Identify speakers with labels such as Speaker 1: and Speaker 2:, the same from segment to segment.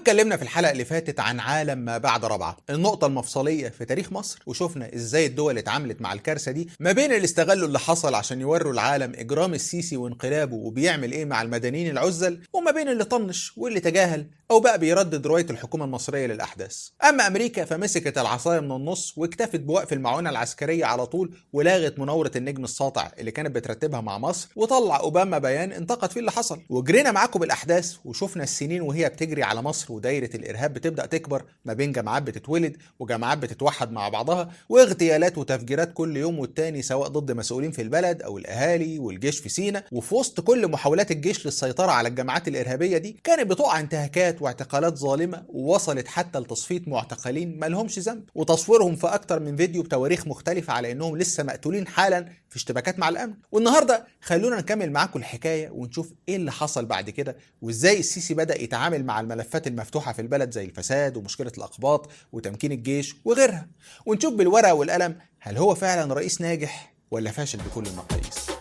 Speaker 1: واتكلمنا في الحلقه اللي فاتت عن عالم ما بعد رابعه النقطه المفصليه في تاريخ مصر وشفنا ازاي الدول اتعاملت مع الكارثه دي ما بين اللي استغلوا اللي حصل عشان يوروا العالم اجرام السيسي وانقلابه وبيعمل ايه مع المدنيين العزل وما بين اللي طنش واللي تجاهل او بقى بيردد روايه الحكومه المصريه للاحداث اما امريكا فمسكت العصايه من النص واكتفت بوقف المعونه العسكريه على طول ولغت مناوره النجم الساطع اللي كانت بترتبها مع مصر وطلع اوباما بيان انتقد فيه اللي حصل وجرينا معاكم بالاحداث وشفنا السنين وهي بتجري على مصر ودايره الارهاب بتبدا تكبر ما بين جماعات بتتولد وجماعات بتتوحد مع بعضها واغتيالات وتفجيرات كل يوم والتاني سواء ضد مسؤولين في البلد او الاهالي والجيش في سينا وفي وسط كل محاولات الجيش للسيطره على الجماعات الارهابيه دي كانت بتقع انتهاكات واعتقالات ظالمه ووصلت حتى لتصفيه معتقلين ما لهمش ذنب وتصويرهم في اكتر من فيديو بتواريخ مختلفه على انهم لسه مقتولين حالا في اشتباكات مع الامن والنهارده خلونا نكمل معاكم الحكايه ونشوف ايه اللي حصل بعد كده وازاي السيسي بدا يتعامل مع الملفات المفتوحه في البلد زي الفساد ومشكله الاقباط وتمكين الجيش وغيرها ونشوف بالورقه والقلم هل هو فعلا رئيس ناجح ولا فاشل بكل المقاييس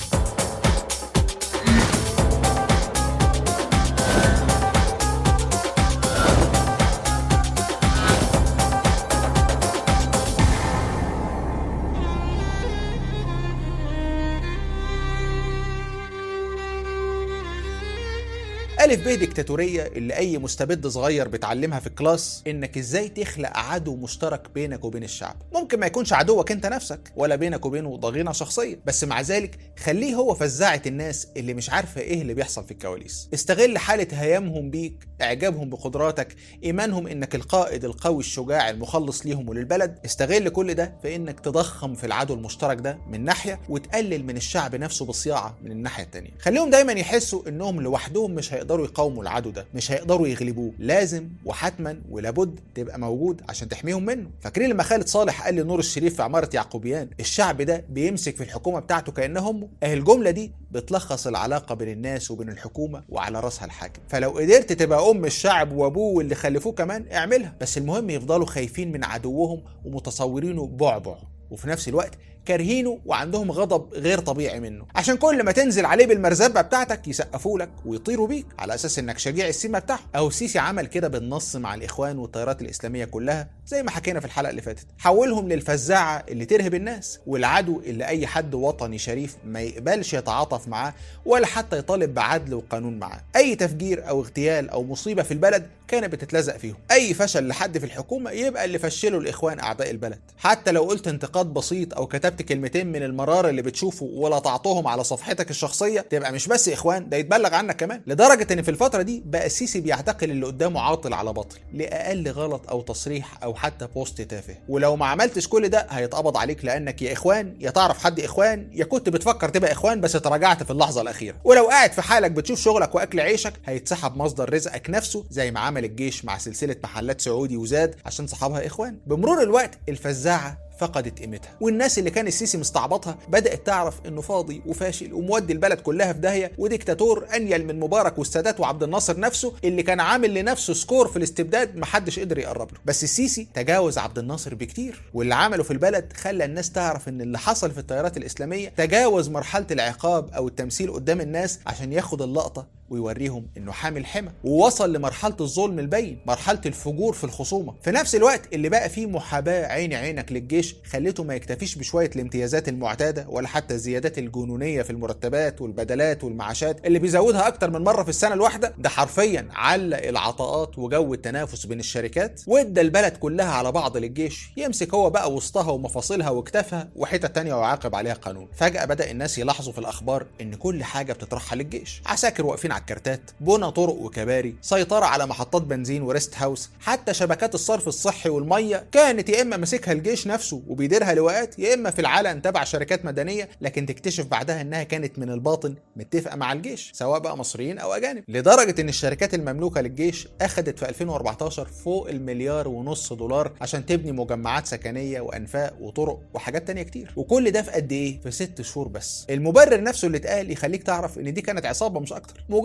Speaker 1: ألف ب ديكتاتورية اللي أي مستبد صغير بيتعلمها في الكلاس إنك إزاي تخلق عدو مشترك بينك وبين الشعب ممكن ما يكونش عدوك أنت نفسك ولا بينك وبينه ضغينة شخصية بس مع ذلك خليه هو فزاعة الناس اللي مش عارفة إيه اللي بيحصل في الكواليس استغل حالة هيامهم بيك إعجابهم بقدراتك إيمانهم إنك القائد القوي الشجاع المخلص ليهم وللبلد استغل كل ده في إنك تضخم في العدو المشترك ده من ناحية وتقلل من الشعب نفسه بصياعة من الناحية التانية خليهم دايما يحسوا إنهم لوحدهم مش هيقدروا هيقدروا يقاوموا العدو ده مش هيقدروا يغلبوه لازم وحتما ولابد تبقى موجود عشان تحميهم منه فاكرين لما خالد صالح قال لنور الشريف في عماره يعقوبيان الشعب ده بيمسك في الحكومه بتاعته كانه امه اهي الجمله دي بتلخص العلاقه بين الناس وبين الحكومه وعلى راسها الحاكم فلو قدرت تبقى ام الشعب وابوه واللي خلفوه كمان اعملها بس المهم يفضلوا خايفين من عدوهم ومتصورينه بعبع وفي نفس الوقت كارهينه وعندهم غضب غير طبيعي منه عشان كل ما تنزل عليه بالمرزبه بتاعتك يسقفوا لك ويطيروا بيك على اساس انك شجيع السيما بتاعهم او السيسي عمل كده بالنص مع الاخوان والتيارات الاسلاميه كلها زي ما حكينا في الحلقه اللي فاتت حولهم للفزاعه اللي ترهب الناس والعدو اللي اي حد وطني شريف ما يقبلش يتعاطف معاه ولا حتى يطالب بعدل وقانون معاه اي تفجير او اغتيال او مصيبه في البلد كانت بتتلزق فيهم اي فشل لحد في الحكومه يبقى اللي فشله الاخوان اعداء البلد حتى لو قلت انتقاد بسيط او كتبت كلمتين من المرار اللي بتشوفه ولطعتهم على صفحتك الشخصيه تبقى مش بس اخوان ده يتبلغ عنك كمان لدرجه ان في الفتره دي بقى السيسي بيعتقل اللي قدامه عاطل على باطل لاقل غلط او تصريح او حتى بوست تافه ولو ما عملتش كل ده هيتقبض عليك لانك يا اخوان يا تعرف حد اخوان يا كنت بتفكر تبقى اخوان بس تراجعت في اللحظه الاخيره ولو قاعد في حالك بتشوف شغلك واكل عيشك هيتسحب مصدر رزقك نفسه زي ما عمل الجيش مع سلسله محلات سعودي وزاد عشان صحابها اخوان بمرور الوقت الفزاعه فقدت قيمتها والناس اللي كان السيسي مستعبطها بدات تعرف انه فاضي وفاشل ومودي البلد كلها في داهيه وديكتاتور انيل من مبارك والسادات وعبد الناصر نفسه اللي كان عامل لنفسه سكور في الاستبداد محدش قدر يقرب له بس السيسي تجاوز عبد الناصر بكتير واللي عمله في البلد خلى الناس تعرف ان اللي حصل في التيارات الاسلاميه تجاوز مرحله العقاب او التمثيل قدام الناس عشان ياخد اللقطه ويوريهم انه حامل حمى ووصل لمرحله الظلم البين مرحله الفجور في الخصومه في نفس الوقت اللي بقى فيه محاباه عيني عينك للجيش خليته ما يكتفيش بشويه الامتيازات المعتاده ولا حتى الزيادات الجنونيه في المرتبات والبدلات والمعاشات اللي بيزودها اكتر من مره في السنه الواحده ده حرفيا علق العطاءات وجو التنافس بين الشركات وادى البلد كلها على بعض للجيش يمسك هو بقى وسطها ومفاصلها وكتافها وحتة تانية ويعاقب عليها قانون فجأة بدأ الناس يلاحظوا في الأخبار إن كل حاجة بتطرحها للجيش عساكر واقفين على الكارتات بنى طرق وكباري سيطرة على محطات بنزين وريست هاوس حتى شبكات الصرف الصحي والمية كانت يا إما ماسكها الجيش نفسه وبيديرها لواءات يا إما في العلن تبع شركات مدنية لكن تكتشف بعدها إنها كانت من الباطن متفقة مع الجيش سواء بقى مصريين أو أجانب لدرجة إن الشركات المملوكة للجيش أخدت في 2014 فوق المليار ونص دولار عشان تبني مجمعات سكنية وأنفاق وطرق وحاجات تانية كتير وكل ده في قد إيه؟ في ست شهور بس المبرر نفسه اللي اتقال يخليك تعرف إن دي كانت عصابة مش أكتر مجرد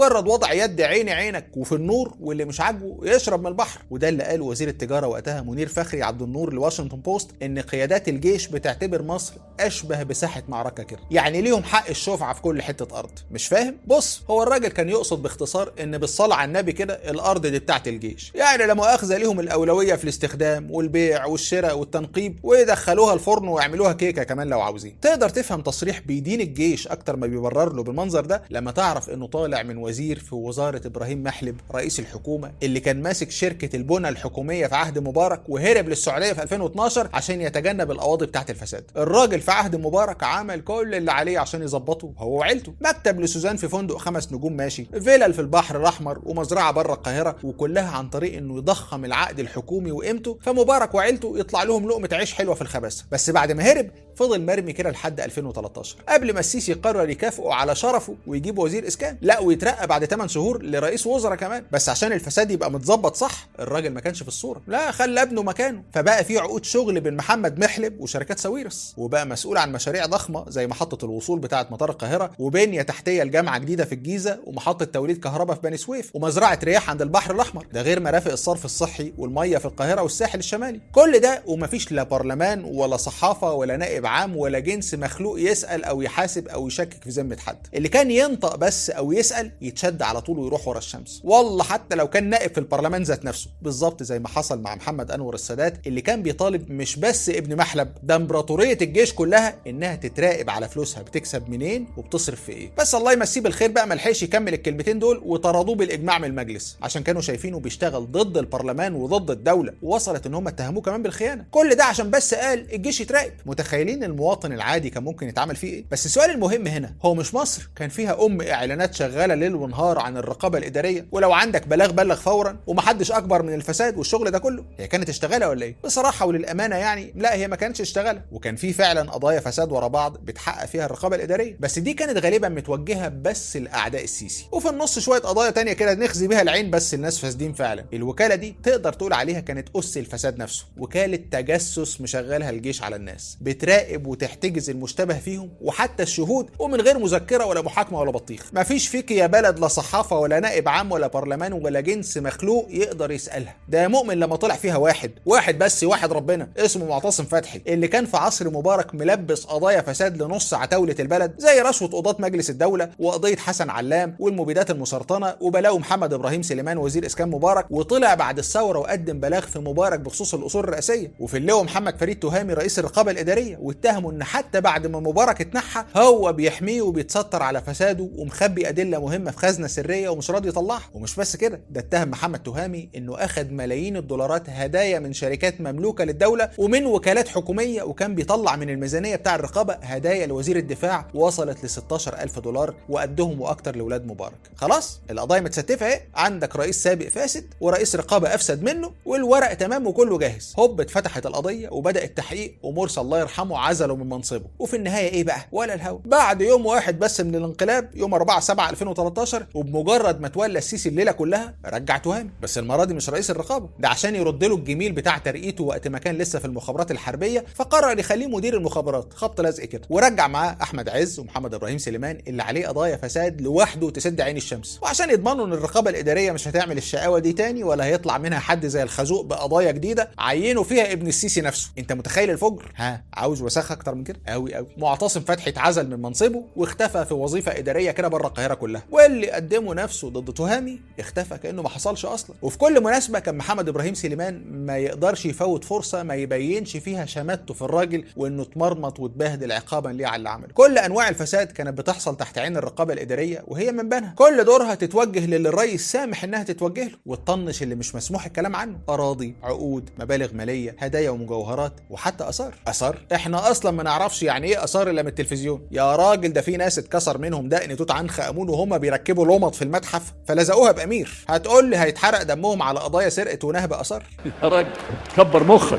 Speaker 1: مجرد وضع يد عيني عينك وفي النور واللي مش عاجبه يشرب من البحر وده اللي قاله وزير التجاره وقتها منير فخري عبد النور لواشنطن بوست ان قيادات الجيش بتعتبر مصر اشبه بساحه معركه كده يعني ليهم حق الشفعه في كل حته ارض مش فاهم بص هو الراجل كان يقصد باختصار ان بالصلاه على النبي كده الارض دي بتاعت الجيش يعني لا مؤاخذه ليهم الاولويه في الاستخدام والبيع والشراء والتنقيب ويدخلوها الفرن ويعملوها كيكه كمان لو عاوزين تقدر تفهم تصريح بيدين الجيش اكتر ما بيبرر له بالمنظر ده لما تعرف انه طالع من وزير في وزاره ابراهيم محلب رئيس الحكومه اللي كان ماسك شركه البنى الحكوميه في عهد مبارك وهرب للسعوديه في 2012 عشان يتجنب القواضي بتاعت الفساد الراجل في عهد مبارك عمل كل اللي عليه عشان يظبطه هو وعيلته مكتب لسوزان في فندق خمس نجوم ماشي فيلل في البحر الاحمر ومزرعه بره القاهره وكلها عن طريق انه يضخم العقد الحكومي وقيمته فمبارك وعيلته يطلع لهم لقمه عيش حلوه في الخباثه بس بعد ما هرب فضل مرمي كده لحد 2013 قبل ما السيسي قرر يكافئه على شرفه ويجيب وزير اسكان لا ويترقى بعد 8 شهور لرئيس وزراء كمان بس عشان الفساد يبقى متظبط صح الراجل ما كانش في الصوره لا خلى ابنه مكانه فبقى في عقود شغل بين محمد محلب وشركات ساويرس وبقى مسؤول عن مشاريع ضخمه زي محطه الوصول بتاعه مطار القاهره وبنيه تحتيه لجامعه جديده في الجيزه ومحطه توليد كهرباء في بني سويف ومزرعه رياح عند البحر الاحمر ده غير مرافق الصرف الصحي والميه في القاهره والساحل الشمالي كل ده ومفيش لا برلمان ولا صحافه ولا نائب عام ولا جنس مخلوق يسال او يحاسب او يشكك في ذمه حد اللي كان ينطق بس او يسال يتشد على طول ويروح ورا الشمس والله حتى لو كان نائب في البرلمان ذات نفسه بالظبط زي ما حصل مع محمد انور السادات اللي كان بيطالب مش بس ابن محلب ده امبراطوريه الجيش كلها انها تتراقب على فلوسها بتكسب منين وبتصرف في ايه بس الله يمسيه بالخير بقى ما لحقش يكمل الكلمتين دول وطردوه بالاجماع من المجلس عشان كانوا شايفينه بيشتغل ضد البرلمان وضد الدوله ووصلت ان هم اتهموه كمان بالخيانه كل ده عشان بس قال الجيش يتراقب متخيلين المواطن العادي كان ممكن يتعمل فيه ايه بس السؤال المهم هنا هو مش مصر كان فيها ام اعلانات شغاله ليل ونهار عن الرقابه الاداريه ولو عندك بلاغ بلغ فورا ومحدش اكبر من الفساد والشغل ده كله هي كانت اشتغاله ولا ايه بصراحه وللامانه يعني لا هي ما كانتش اشتغاله وكان في فعلا قضايا فساد ورا بعض بتحقق فيها الرقابه الاداريه بس دي كانت غالبا متوجهه بس لاعداء السيسي وفي النص شويه قضايا تانية كده نخزي بيها العين بس الناس فاسدين فعلا الوكاله دي تقدر تقول عليها كانت اس الفساد نفسه وكاله تجسس مشغلها الجيش على الناس بتراقب وتحتجز المشتبه فيهم وحتى الشهود ومن غير مذكره ولا محاكمه ولا بطيخ مفيش فيك يا بلد لا صحافه ولا نائب عام ولا برلمان ولا جنس مخلوق يقدر يسالها ده مؤمن لما طلع فيها واحد واحد بس واحد ربنا اسمه معتصم فتحي اللي كان في عصر مبارك ملبس قضايا فساد لنص عتاوله البلد زي رشوه قضاه مجلس الدوله وقضيه حسن علام والمبيدات المسرطنه وبلاو محمد ابراهيم سليمان وزير اسكان مبارك وطلع بعد الثوره وقدم بلاغ في مبارك بخصوص الاصول الرئاسيه وفي اللواء محمد فريد تهامي رئيس الرقابه الاداريه واتهموا ان حتى بعد ما مبارك اتنحى هو بيحميه وبيتستر على فساده ومخبي ادله مهمه في خزنه سريه ومش راضي يطلعها ومش بس كده ده اتهم محمد تهامي انه اخذ ملايين الدولارات هدايا من شركات مملوكه للدوله ومن وكالات حكوميه وكان بيطلع من الميزانيه بتاع الرقابه هدايا لوزير الدفاع وصلت ل 16000 دولار وقدهم واكتر لاولاد مبارك خلاص القضايا متستفه اهي عندك رئيس سابق فاسد ورئيس رقابه افسد منه والورق تمام وكله جاهز هوب اتفتحت القضيه وبدا التحقيق ومرسي الله يرحمه عزله من منصبه وفي النهايه ايه بقى ولا الهوا بعد يوم واحد بس من الانقلاب يوم 4 7 2013 وبمجرد ما تولى السيسي الليله كلها رجع تهامي بس المره دي مش رئيس الرقابه ده عشان يرد له الجميل بتاع ترقيته وقت ما كان لسه في المخابرات الحربيه فقرر يخليه مدير المخابرات خبط لزق كده ورجع معاه احمد عز ومحمد ابراهيم سليمان اللي عليه قضايا فساد لوحده تسد عين الشمس وعشان يضمنوا ان الرقابه الاداريه مش هتعمل الشقاوه دي تاني ولا هيطلع منها حد زي الخازوق بقضايا جديده عينوا فيها ابن السيسي نفسه انت متخيل الفجر ها عاوز وساخه اكتر من كده قوي قوي معتصم فتحي اتعزل من منصبه واختفى في وظيفه اداريه كده بره القاهره كلها واللي قدمه نفسه ضد تهامي اختفى كانه ما حصلش اصلا وفي كل مناسبه كان محمد ابراهيم سليمان ما يقدرش يفوت فرصه ما يبينش فيها شماتته في الراجل وانه اتمرمط واتبهدل عقابا ليه على اللي عمله كل انواع الفساد كانت بتحصل تحت عين الرقابه الاداريه وهي من بينها كل دورها تتوجه للي الرئيس سامح انها تتوجه له وتطنش اللي مش مسموح الكلام عنه اراضي عقود مبالغ ماليه هدايا ومجوهرات وحتى اثار اثار احنا اصلا ما نعرفش يعني ايه اثار الا من التلفزيون يا راجل ده في ناس اتكسر منهم دقن توت عنخ امون وهم بيركبوا لمط في المتحف فلزقوها بامير هتقول لي هيتحرق دمهم على قضايا سرقه ونهب اثار
Speaker 2: يا راجل كبر مخك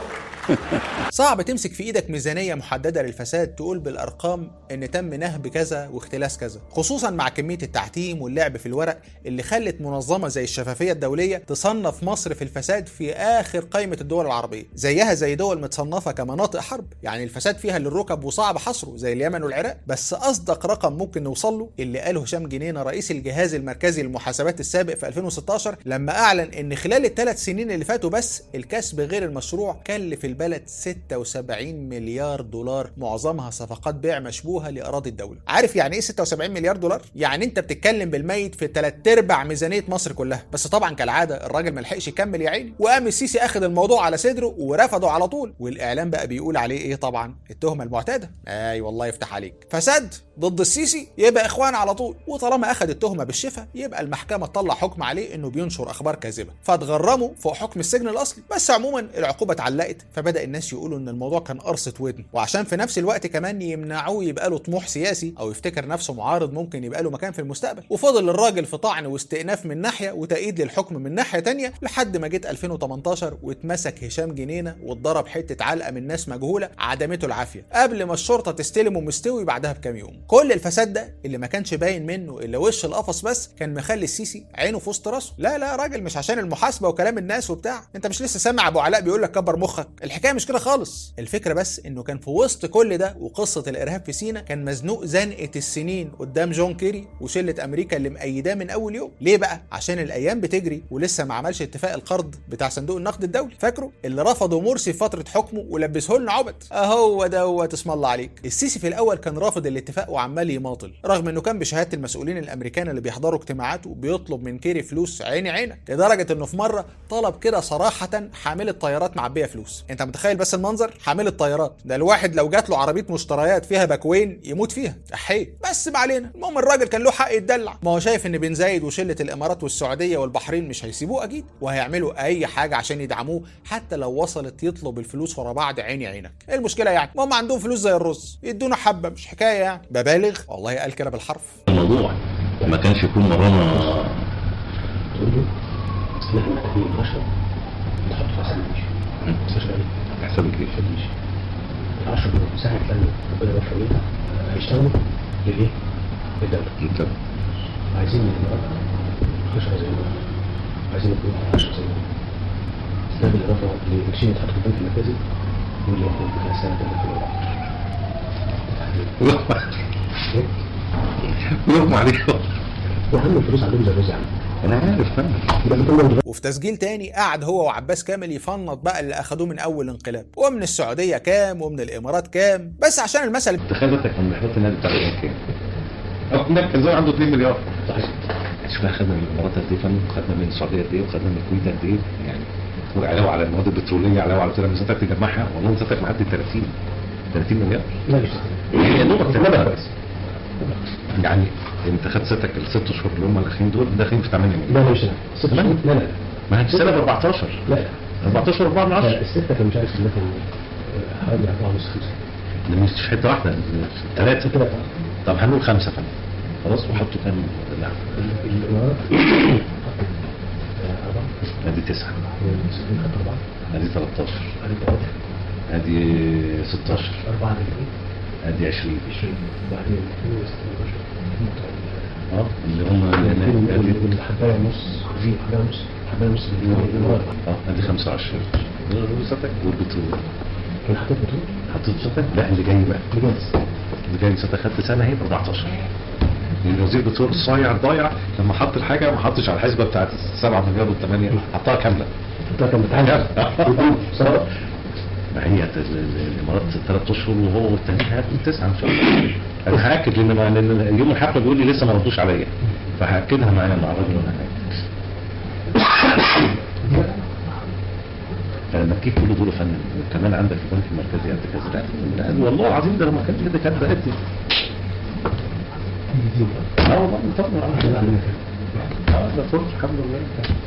Speaker 1: صعب تمسك في ايدك ميزانيه محدده للفساد تقول بالارقام ان تم نهب كذا واختلاس كذا خصوصا مع كميه التعتيم واللعب في الورق اللي خلت منظمه زي الشفافيه الدوليه تصنف مصر في الفساد في اخر قائمه الدول العربيه زيها زي دول متصنفه كمناطق حرب يعني الفساد فيها للركب وصعب حصره زي اليمن والعراق بس اصدق رقم ممكن نوصل له اللي قاله هشام جنينه رئيس الجهاز المركزي للمحاسبات السابق في 2016 لما اعلن ان خلال الثلاث سنين اللي فاتوا بس الكسب غير المشروع كلف البلد 76 مليار دولار معظمها صفقات بيع مشبوهه لاراضي الدوله عارف يعني ايه 76 مليار دولار يعني انت بتتكلم بالميت في ثلاث ارباع ميزانيه مصر كلها بس طبعا كالعاده الراجل ما لحقش يكمل يا عيني وقام السيسي اخد الموضوع على صدره ورفضه على طول والاعلام بقى بيقول عليه ايه طبعا التهمه المعتاده اي والله يفتح عليك فساد ضد السيسي يبقى اخوان على طول وطالما اخد التهمه بالشفا يبقى المحكمه تطلع حكم عليه انه بينشر اخبار كاذبه فتغرمه فوق حكم السجن الاصلي بس عموما العقوبه اتعلقت فبدا الناس يقولوا ان الموضوع كان قرصه ودن وعشان في نفس الوقت كمان يمنعوه يبقى له طموح سياسي او يفتكر نفسه معارض ممكن يبقى له مكان في المستقبل وفضل الراجل في طعن واستئناف من ناحيه وتأييد للحكم من ناحيه تانية لحد ما جيت 2018 واتمسك هشام جنينه واتضرب حته علقه من ناس مجهوله عدمته العافيه قبل ما الشرطه تستلمه مستوي بعدها بكام يوم كل الفساد ده اللي ما كانش باين منه الا وش القفص بس كان مخلي السيسي عينه في وسط راسه لا لا راجل مش عشان المحاسبه وكلام الناس وبتاع انت مش لسه سامع ابو علاء بيقول لك كبر مخك الحكايه مش كده خالص الفكره بس انه كان في وسط كل ده وقصه الارهاب في سينا كان مزنوق زنقه السنين قدام جون كيري وشله امريكا اللي مأيداه من اول يوم ليه بقى عشان الايام بتجري ولسه ما عملش اتفاق القرض بتاع صندوق النقد الدولي فاكره اللي رفضه مرسي في فتره حكمه ولبسه لنا عبد اهو دوت اسم الله عليك السيسي في الاول كان رافض الاتفاق وعمال يماطل رغم انه كان بشهاده المسؤولين الامريكان اللي بيحضروا اجتماعاته بيطلب من كيري فلوس عيني عينك لدرجه انه في مره طلب كده صراحه حامله طيارات معبيه فلوس انت متخيل بس المنظر حامله طيارات ده الواحد لو جات له عربيه مشتريات فيها باكوين يموت فيها احي بس ما علينا المهم الراجل كان له حق يتدلع ما هو شايف ان بن زايد وشله الامارات والسعوديه والبحرين مش هيسيبوه اكيد وهيعملوا اي حاجه عشان يدعموه حتى لو وصلت يطلب الفلوس ورا بعض عيني عينك ايه المشكله يعني ما هم عندهم فلوس زي الرز يدونا حبه مش حكايه يعني ببالغ والله قال كده بالحرف
Speaker 2: الموضوع ما كانش يكون ورانا
Speaker 3: تقول له اصل احنا محتاجين 10 نحط في حساب المشي مستشفى قال
Speaker 2: حسابك ايه؟
Speaker 3: حساب المشي ال 10 دول ساعة لما ربنا يوفق بيها هيشتغلوا للايه؟ للدولة
Speaker 2: انت
Speaker 3: عايزين من الإمارات 10 زي ما عايزين يكون 10 زي ما ده بالإضافة للقرشين اللي اتحطوا في البنك المركزي واللي ياخدوا في سنة 2014
Speaker 2: يغمى عليك
Speaker 3: وهم الفلوس عندهم زي الرز يا عم
Speaker 2: انا عارف فاهم
Speaker 3: يبقى كل
Speaker 1: وفي تسجيل تاني قعد هو وعباس كامل يفنط بقى اللي اخدوه من اول انقلاب ومن السعوديه كام ومن الامارات كام بس عشان المثل
Speaker 2: تخيل انت كان محطوط النادي بتاع الايه كام؟ هو النادي كان زمان عنده 2 مليار
Speaker 3: صحيح
Speaker 2: شوف بقى خدنا من الامارات قد ايه فاهم خدنا من السعوديه قد ايه وخدنا من الكويت قد ايه يعني وعلاوه على المواد البتروليه علاوه على كده ميزانيتك تجمعها والله ميزانيتك معدي 30 30 مليار
Speaker 3: لا مش
Speaker 2: هي يا دوبك
Speaker 3: تمام
Speaker 2: تمام
Speaker 3: كويس
Speaker 2: يعني انت خدت ستك الست اشهر اللي هم الاخرين دول داخلين في 8 مليار
Speaker 3: لا لا مش انا ست
Speaker 2: تمام.
Speaker 3: شهور لا لا
Speaker 2: ما هي السنه ب 14
Speaker 3: لا
Speaker 2: 14 4 من 10
Speaker 3: لا الستة كان مش عارف مثلا حوالي أربعة ونص خمسة
Speaker 2: ده مش حته واحده ثلاثه
Speaker 3: ثلاثة
Speaker 2: طب هنقول خمسه فن خلاص وحطوا كام لا
Speaker 3: ال- الإمارات أربعة
Speaker 2: ادي تسعه
Speaker 3: والمسلمين خدوا أربعة
Speaker 2: ادي 13
Speaker 3: هذه ثلاثة
Speaker 2: ادي 16
Speaker 3: أربعة للبيت
Speaker 2: ادي 20
Speaker 3: 20 وبعدين 22
Speaker 2: اه اللي هم ادي
Speaker 3: والحباية نص دي حباية نص حباية نص الإمارات
Speaker 2: اه ادي 25 ستك والبترول
Speaker 3: كان حطيت بتقول
Speaker 2: حطيت ستك لا اللي جاي بقى
Speaker 3: بجد
Speaker 2: اللي جاي ستك خدت سنه هي ب 14 لان وزير البترول الصايع ضايع لما حط الحاجه ما حطش على الحسبه بتاعت 7 مليار وال8 حطها كامله
Speaker 3: ده كان بتعالج صح
Speaker 2: ما هي ال- ال- الامارات ثلاث اشهر وهو والتاني هياخد تسعه ان شاء الله انا هاكد لان ما- لان يوم الحفله بيقول لي لسه ما ردوش عليا فهاكدها معايا مع الراجل وانا هناك فلما تجيب كل دول يا فندم وكمان عندك البنك المركزي قد كذا لا لا والله العظيم ده لما كانت كده كانت بقت اه والله مطمن على كده اه ده فل الحمد لله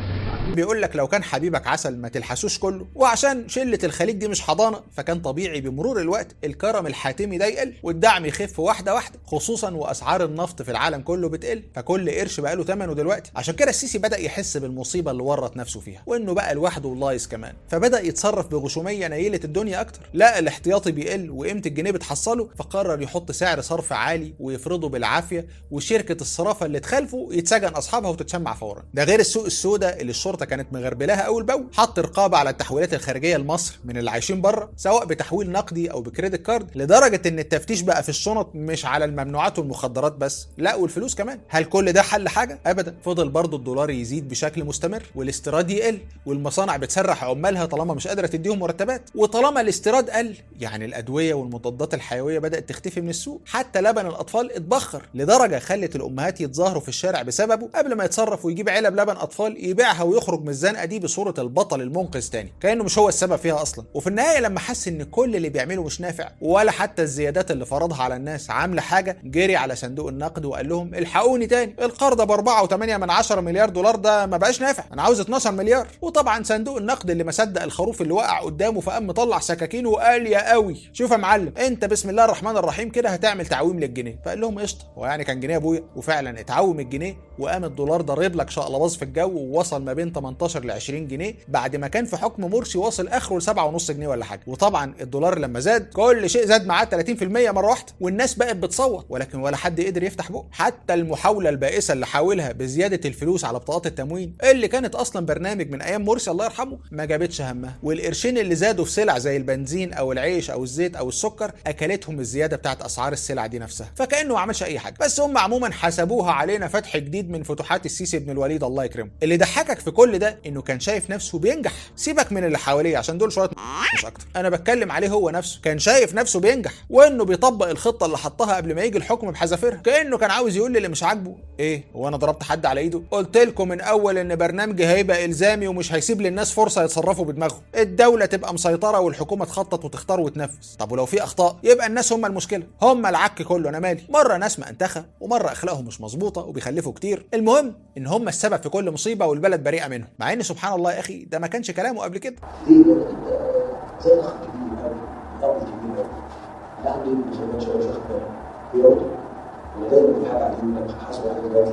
Speaker 1: بيقول لك لو كان حبيبك عسل ما تلحسوش كله وعشان شله الخليج دي مش حضانه فكان طبيعي بمرور الوقت الكرم الحاتمي ده يقل والدعم يخف واحده واحده خصوصا واسعار النفط في العالم كله بتقل فكل قرش بقى له ثمنه دلوقتي عشان كده السيسي بدا يحس بالمصيبه اللي ورط نفسه فيها وانه بقى لوحده ولايص كمان فبدا يتصرف بغشوميه نيله الدنيا اكتر لقى الاحتياطي بيقل وقيمه الجنيه بتحصله فقرر يحط سعر صرف عالي ويفرضه بالعافيه وشركه الصرافه اللي تخالفه يتسجن اصحابها وتتشمع فورا ده غير السوق السوداء اللي الشرطه كانت مغربلاها اول باول حط رقابه على التحويلات الخارجيه لمصر من اللي عايشين بره سواء بتحويل نقدي او بكريدت كارد لدرجه ان التفتيش بقى في الشنط مش على الممنوعات والمخدرات بس لا والفلوس كمان هل كل ده حل حاجه ابدا فضل برضه الدولار يزيد بشكل مستمر والاستيراد يقل والمصانع بتسرح عمالها طالما مش قادره تديهم مرتبات وطالما الاستيراد قل يعني الادويه والمضادات الحيويه بدات تختفي من السوق حتى لبن الاطفال اتبخر لدرجه خلت الامهات يتظاهروا في الشارع بسببه قبل ما يتصرف ويجيب علب لبن اطفال يبيعها ويخرج من الزنقه دي بصوره البطل المنقذ تاني كانه مش هو السبب فيها اصلا وفي النهايه لما حس ان كل اللي بيعمله مش نافع ولا حتى الزيادات اللي فرضها على الناس عامله حاجه جري على صندوق النقد وقال لهم الحقوني تاني القرض ب 4.8 من 10 مليار دولار ده ما بقاش نافع انا عاوز 12 مليار وطبعا صندوق النقد اللي ما صدق الخروف اللي وقع قدامه فقام مطلع سكاكين وقال يا قوي شوف يا معلم انت بسم الله الرحمن الرحيم كده هتعمل تعويم للجنيه فقال لهم قشطه هو يعني كان جنيه ابويا وفعلا اتعوم الجنيه وقام الدولار ضارب لك شقلباظ في الجو ووصل ما بين 18 ل 20 جنيه بعد ما كان في حكم مرسي واصل اخره ل 7.5 جنيه ولا حاجه وطبعا الدولار لما زاد كل شيء زاد معاه 30% مره واحده والناس بقت بتصوت ولكن ولا حد قدر يفتح بقه حتى المحاوله البائسه اللي حاولها بزياده الفلوس على بطاقات التموين اللي كانت اصلا برنامج من ايام مرسي الله يرحمه ما جابتش همها والقرشين اللي زادوا في سلع زي البنزين او العيش او الزيت او السكر اكلتهم الزياده بتاعت اسعار السلع دي نفسها فكانه ما عملش اي حاجه بس هم عموما حسبوها علينا فتح جديد من فتوحات السيسي بن الوليد الله يكرمه اللي ضحكك في كل ده انه كان شايف نفسه بينجح سيبك من اللي حواليه عشان دول شويه مش اكتر انا بتكلم عليه هو نفسه كان شايف نفسه بينجح وانه بيطبق الخطه اللي حطها قبل ما يجي الحكم بحذافيرها كانه كان عاوز يقول لي اللي مش عاجبه ايه هو انا ضربت حد على ايده قلت لكم من اول ان برنامجي هيبقى الزامي ومش هيسيب للناس فرصه يتصرفوا بدماغهم الدوله تبقى مسيطره والحكومه تخطط وتختار وتنفذ طب ولو في اخطاء يبقى الناس هم المشكله هم العك كله انا مالي مره ناس مأنتخه ومره اخلاقهم مش مظبوطه وبيخلفوا كتير المهم ان هم السبب في كل مصيبه والبلد بريئه منهم مع ان سبحان الله يا اخي ده ما كانش كلامه قبل كده
Speaker 3: دي بقى تبقى زي الاخ الكبير قوي الاب الكبير قوي اللي عنده ابن صغير شويه مش واخد باله بيراوده ولا دايما في حاجه عايزين حصل حاجه دلوقتي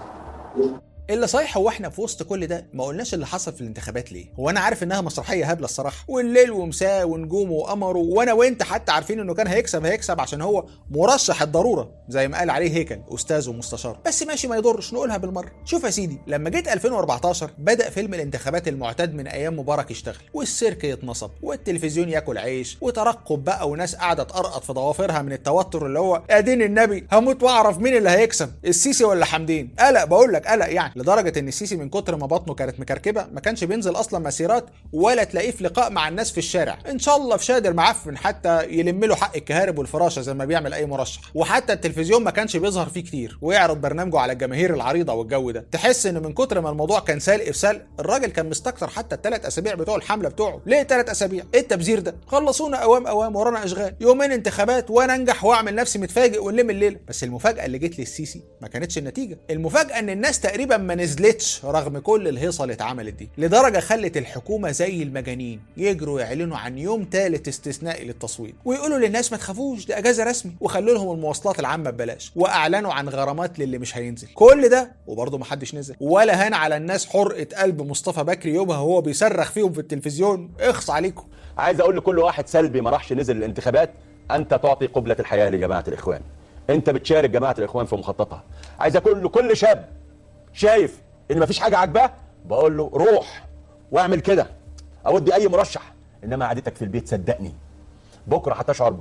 Speaker 3: يفتح
Speaker 1: اللي صحيح هو احنا في وسط كل ده ما قلناش اللي حصل في الانتخابات ليه هو انا عارف انها مسرحيه هبله الصراحه والليل ومساه ونجومه وقمره وانا وانت حتى عارفين انه كان هيكسب هيكسب عشان هو مرشح الضروره زي ما قال عليه هيكل استاذ ومستشار بس ماشي ما يضرش نقولها بالمره شوف يا سيدي لما جيت 2014 بدا فيلم الانتخابات المعتاد من ايام مبارك يشتغل والسيرك يتنصب والتلفزيون ياكل عيش وترقب بقى وناس قاعده تقرقط في ضوافرها من التوتر اللي هو ادين النبي هموت واعرف مين اللي هيكسب السيسي ولا حمدين قلق بقول لك قلق يعني لدرجه ان السيسي من كتر ما بطنه كانت مكركبه ما كانش بينزل اصلا مسيرات ولا تلاقيه في لقاء مع الناس في الشارع ان شاء الله في شادر معفن حتى يلم له حق الكهارب والفراشه زي ما بيعمل اي مرشح وحتى التلفزيون ما كانش بيظهر فيه كتير ويعرض برنامجه على الجماهير العريضه والجو ده تحس ان من كتر ما الموضوع كان سالق في سلق الراجل كان مستكتر حتى الثلاث اسابيع بتوع الحمله بتوعه ليه ثلاث اسابيع ايه التبذير ده خلصونا اوام اوام ورانا اشغال يومين انتخابات وانا انجح واعمل نفسي متفاجئ ونلم الليله بس المفاجاه اللي جت للسيسي ما كانتش النتيجه المفاجاه ان الناس تقريبا ما نزلتش رغم كل الهيصه اللي اتعملت دي لدرجه خلت الحكومه زي المجانين يجروا يعلنوا عن يوم ثالث استثنائي للتصويت ويقولوا للناس ما تخافوش دي اجازه رسمي وخلوا لهم المواصلات العامه ببلاش واعلنوا عن غرامات للي مش هينزل كل ده وبرضه ما حدش نزل ولا هان على الناس حرقه قلب مصطفى بكري يومها وهو بيصرخ فيهم في التلفزيون اخص عليكم
Speaker 4: عايز اقول لكل واحد سلبي ما راحش نزل الانتخابات انت تعطي قبلة الحياة لجماعة الاخوان انت بتشارك جماعة الاخوان في مخططها عايز اقول لكل شاب شايف ان مفيش حاجة عاجباه بقول له روح واعمل كده اودي اي مرشح انما قعدتك في البيت صدقني بكره هتشعر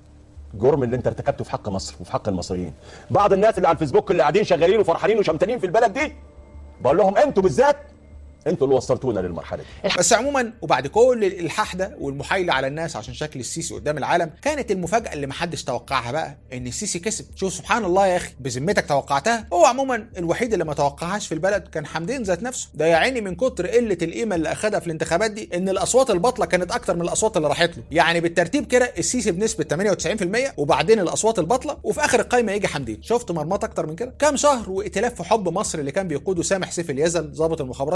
Speaker 4: بالجرم اللي انت ارتكبته في حق مصر وفي حق المصريين بعض الناس اللي على الفيسبوك اللي قاعدين شغالين وفرحانين وشمتانين في البلد دي بقول لهم انتوا بالذات انتوا اللي وصلتونا للمرحله دي
Speaker 1: بس عموما وبعد كل الالحاح ده والمحايله على الناس عشان شكل السيسي قدام العالم كانت المفاجاه اللي محدش توقعها بقى ان السيسي كسب شوف سبحان الله يا اخي بذمتك توقعتها هو عموما الوحيد اللي ما توقعهاش في البلد كان حمدين ذات نفسه ده يا عيني من كتر قله القيمه اللي اخدها في الانتخابات دي ان الاصوات الباطله كانت اكتر من الاصوات اللي راحت له يعني بالترتيب كده السيسي بنسبه 98% وبعدين الاصوات الباطله وفي اخر القايمه يجي حمدين شفت مرمطه اكتر من كده كام شهر وائتلاف في حب مصر اللي كان بيقوده سامح سيف اليزن ضابط المخابرات السابق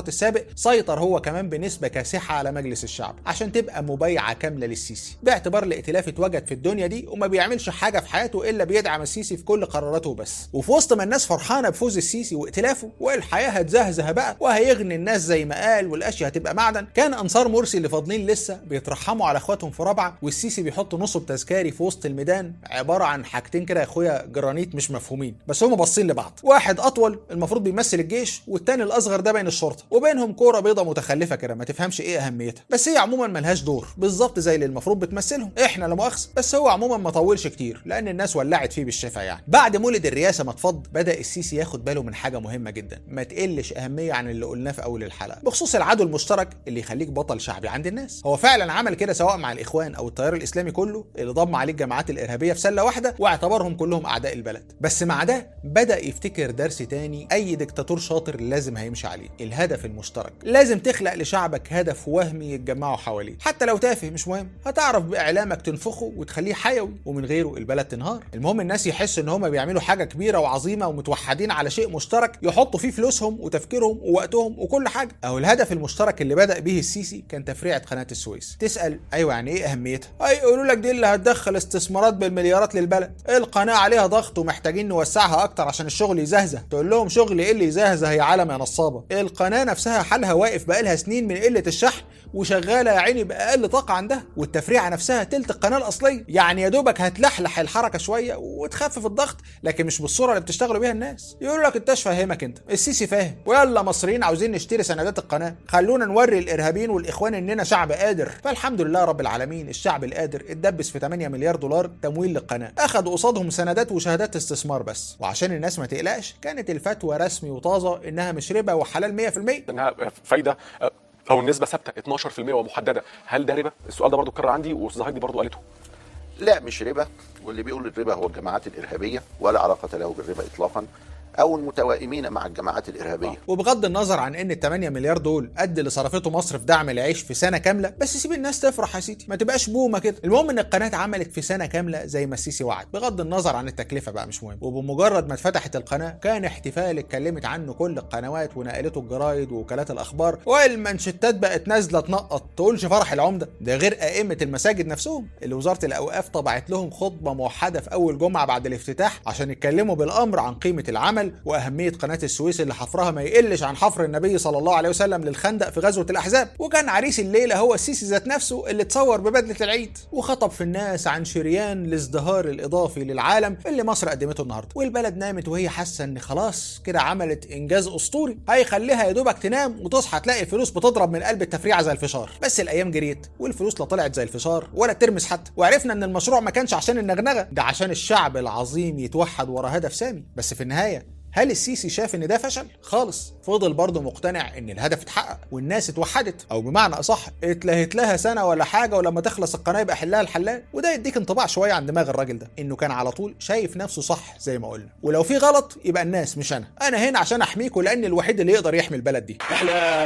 Speaker 1: المناطق سيطر هو كمان بنسبه كاسحه على مجلس الشعب عشان تبقى مبايعه كامله للسيسي باعتبار الائتلاف اتوجد في الدنيا دي وما بيعملش حاجه في حياته الا بيدعم السيسي في كل قراراته بس وفي وسط ما الناس فرحانه بفوز السيسي وائتلافه والحياه هتزهزه بقى وهيغني الناس زي ما قال والاشياء هتبقى معدن كان انصار مرسي اللي فاضلين لسه بيترحموا على اخواتهم في رابعه والسيسي بيحط نصب تذكاري في وسط الميدان عباره عن حاجتين كده يا اخويا جرانيت مش مفهومين بس هما باصين لبعض واحد اطول المفروض بيمثل الجيش والتاني الاصغر ده بين الشرطه وبينهم كوره بيضه متخلفه كده ما تفهمش ايه اهميتها بس هي عموما ملهاش دور بالظبط زي اللي المفروض بتمثلهم احنا لا مؤاخذه بس هو عموما ما طولش كتير لان الناس ولعت فيه بالشفا يعني بعد مولد الرئاسه ما اتفض بدا السيسي ياخد باله من حاجه مهمه جدا ما تقلش اهميه عن اللي قلناه في اول الحلقه بخصوص العدو المشترك اللي يخليك بطل شعبي عند الناس هو فعلا عمل كده سواء مع الاخوان او التيار الاسلامي كله اللي ضم عليه الجماعات الارهابيه في سله واحده واعتبرهم كلهم اعداء البلد بس مع ده بدا يفتكر درس تاني اي دكتاتور شاطر لازم هيمشي عليه الهدف المشترك لازم تخلق لشعبك هدف وهمي يتجمعوا حواليه حتى لو تافه مش مهم هتعرف باعلامك تنفخه وتخليه حيوي ومن غيره البلد تنهار المهم الناس يحسوا ان هم بيعملوا حاجه كبيره وعظيمه ومتوحدين على شيء مشترك يحطوا فيه فلوسهم وتفكيرهم ووقتهم وكل حاجه اهو الهدف المشترك اللي بدا به السيسي كان تفريعه قناه السويس تسال ايوه يعني ايه اهميتها هيقولوا لك دي اللي هتدخل استثمارات بالمليارات للبلد القناه عليها ضغط ومحتاجين نوسعها اكتر عشان الشغل يزهزه تقول لهم شغل ايه اللي يزهزه يا عالم يا نصابه القناه نفسها حالها واقف بقالها سنين من قله الشحن وشغاله يا عيني باقل طاقه عندها والتفريعه نفسها تلت القناه الاصليه يعني يا دوبك هتلحلح الحركه شويه وتخفف الضغط لكن مش بالصوره اللي بتشتغلوا بيها الناس يقول لك انتش فاهمك انت السيسي فاهم ويلا مصريين عاوزين نشتري سندات القناه خلونا نوري الارهابيين والاخوان اننا شعب قادر فالحمد لله رب العالمين الشعب القادر اتدبس في 8 مليار دولار تمويل للقناه اخدوا قصادهم سندات وشهادات استثمار بس وعشان الناس ما تقلقش كانت الفتوى رسمي وطازه انها مش ربا وحلال 100%
Speaker 5: انها فايده او النسبه ثابته 12% ومحدده هل ده ربا السؤال ده برضو اتكرر عندي واستاذ هايدي برضو قالته
Speaker 6: لا مش ربا واللي بيقول الربا هو الجماعات الارهابيه ولا علاقه له بالربا اطلاقا او المتوائمين مع الجماعات الارهابيه
Speaker 1: وبغض النظر عن ان ال 8 مليار دول قد اللي صرفته مصر في دعم العيش في سنه كامله بس سيب الناس تفرح يا سيدي ما تبقاش بومه كده المهم ان القناه اتعملت في سنه كامله زي ما السيسي وعد بغض النظر عن التكلفه بقى مش مهم وبمجرد ما اتفتحت القناه كان احتفال اتكلمت عنه كل القنوات ونقلته الجرايد ووكالات الاخبار والمانشيتات بقت نازله تنقط تقولش فرح العمده ده غير ائمه المساجد نفسهم اللي وزاره الاوقاف طبعت لهم خطبه موحده في اول جمعه بعد الافتتاح عشان يتكلموا بالامر عن قيمه العمل واهميه قناه السويس اللي حفرها ما يقلش عن حفر النبي صلى الله عليه وسلم للخندق في غزوه الاحزاب وكان عريس الليله هو السيسي ذات نفسه اللي اتصور ببدله العيد وخطب في الناس عن شريان الازدهار الاضافي للعالم اللي مصر قدمته النهارده والبلد نامت وهي حاسه ان خلاص كده عملت انجاز اسطوري هيخليها يا دوبك تنام وتصحى تلاقي الفلوس بتضرب من قلب التفريعه زي الفشار بس الايام جريت والفلوس لا طلعت زي الفشار ولا ترمس حتى وعرفنا ان المشروع ما كانش عشان النغنغه ده عشان الشعب العظيم يتوحد ورا هدف سامي بس في النهايه هل السيسي شاف ان ده فشل؟ خالص فضل برضه مقتنع ان الهدف اتحقق والناس اتوحدت او بمعنى اصح اتلهت لها سنه ولا حاجه ولما تخلص القناه يبقى حلها الحلال وده يديك انطباع شويه عن دماغ الراجل ده انه كان على طول شايف نفسه صح زي ما قلنا ولو في غلط يبقى الناس مش انا انا هنا عشان احميكوا لان الوحيد اللي يقدر يحمي البلد دي
Speaker 7: احنا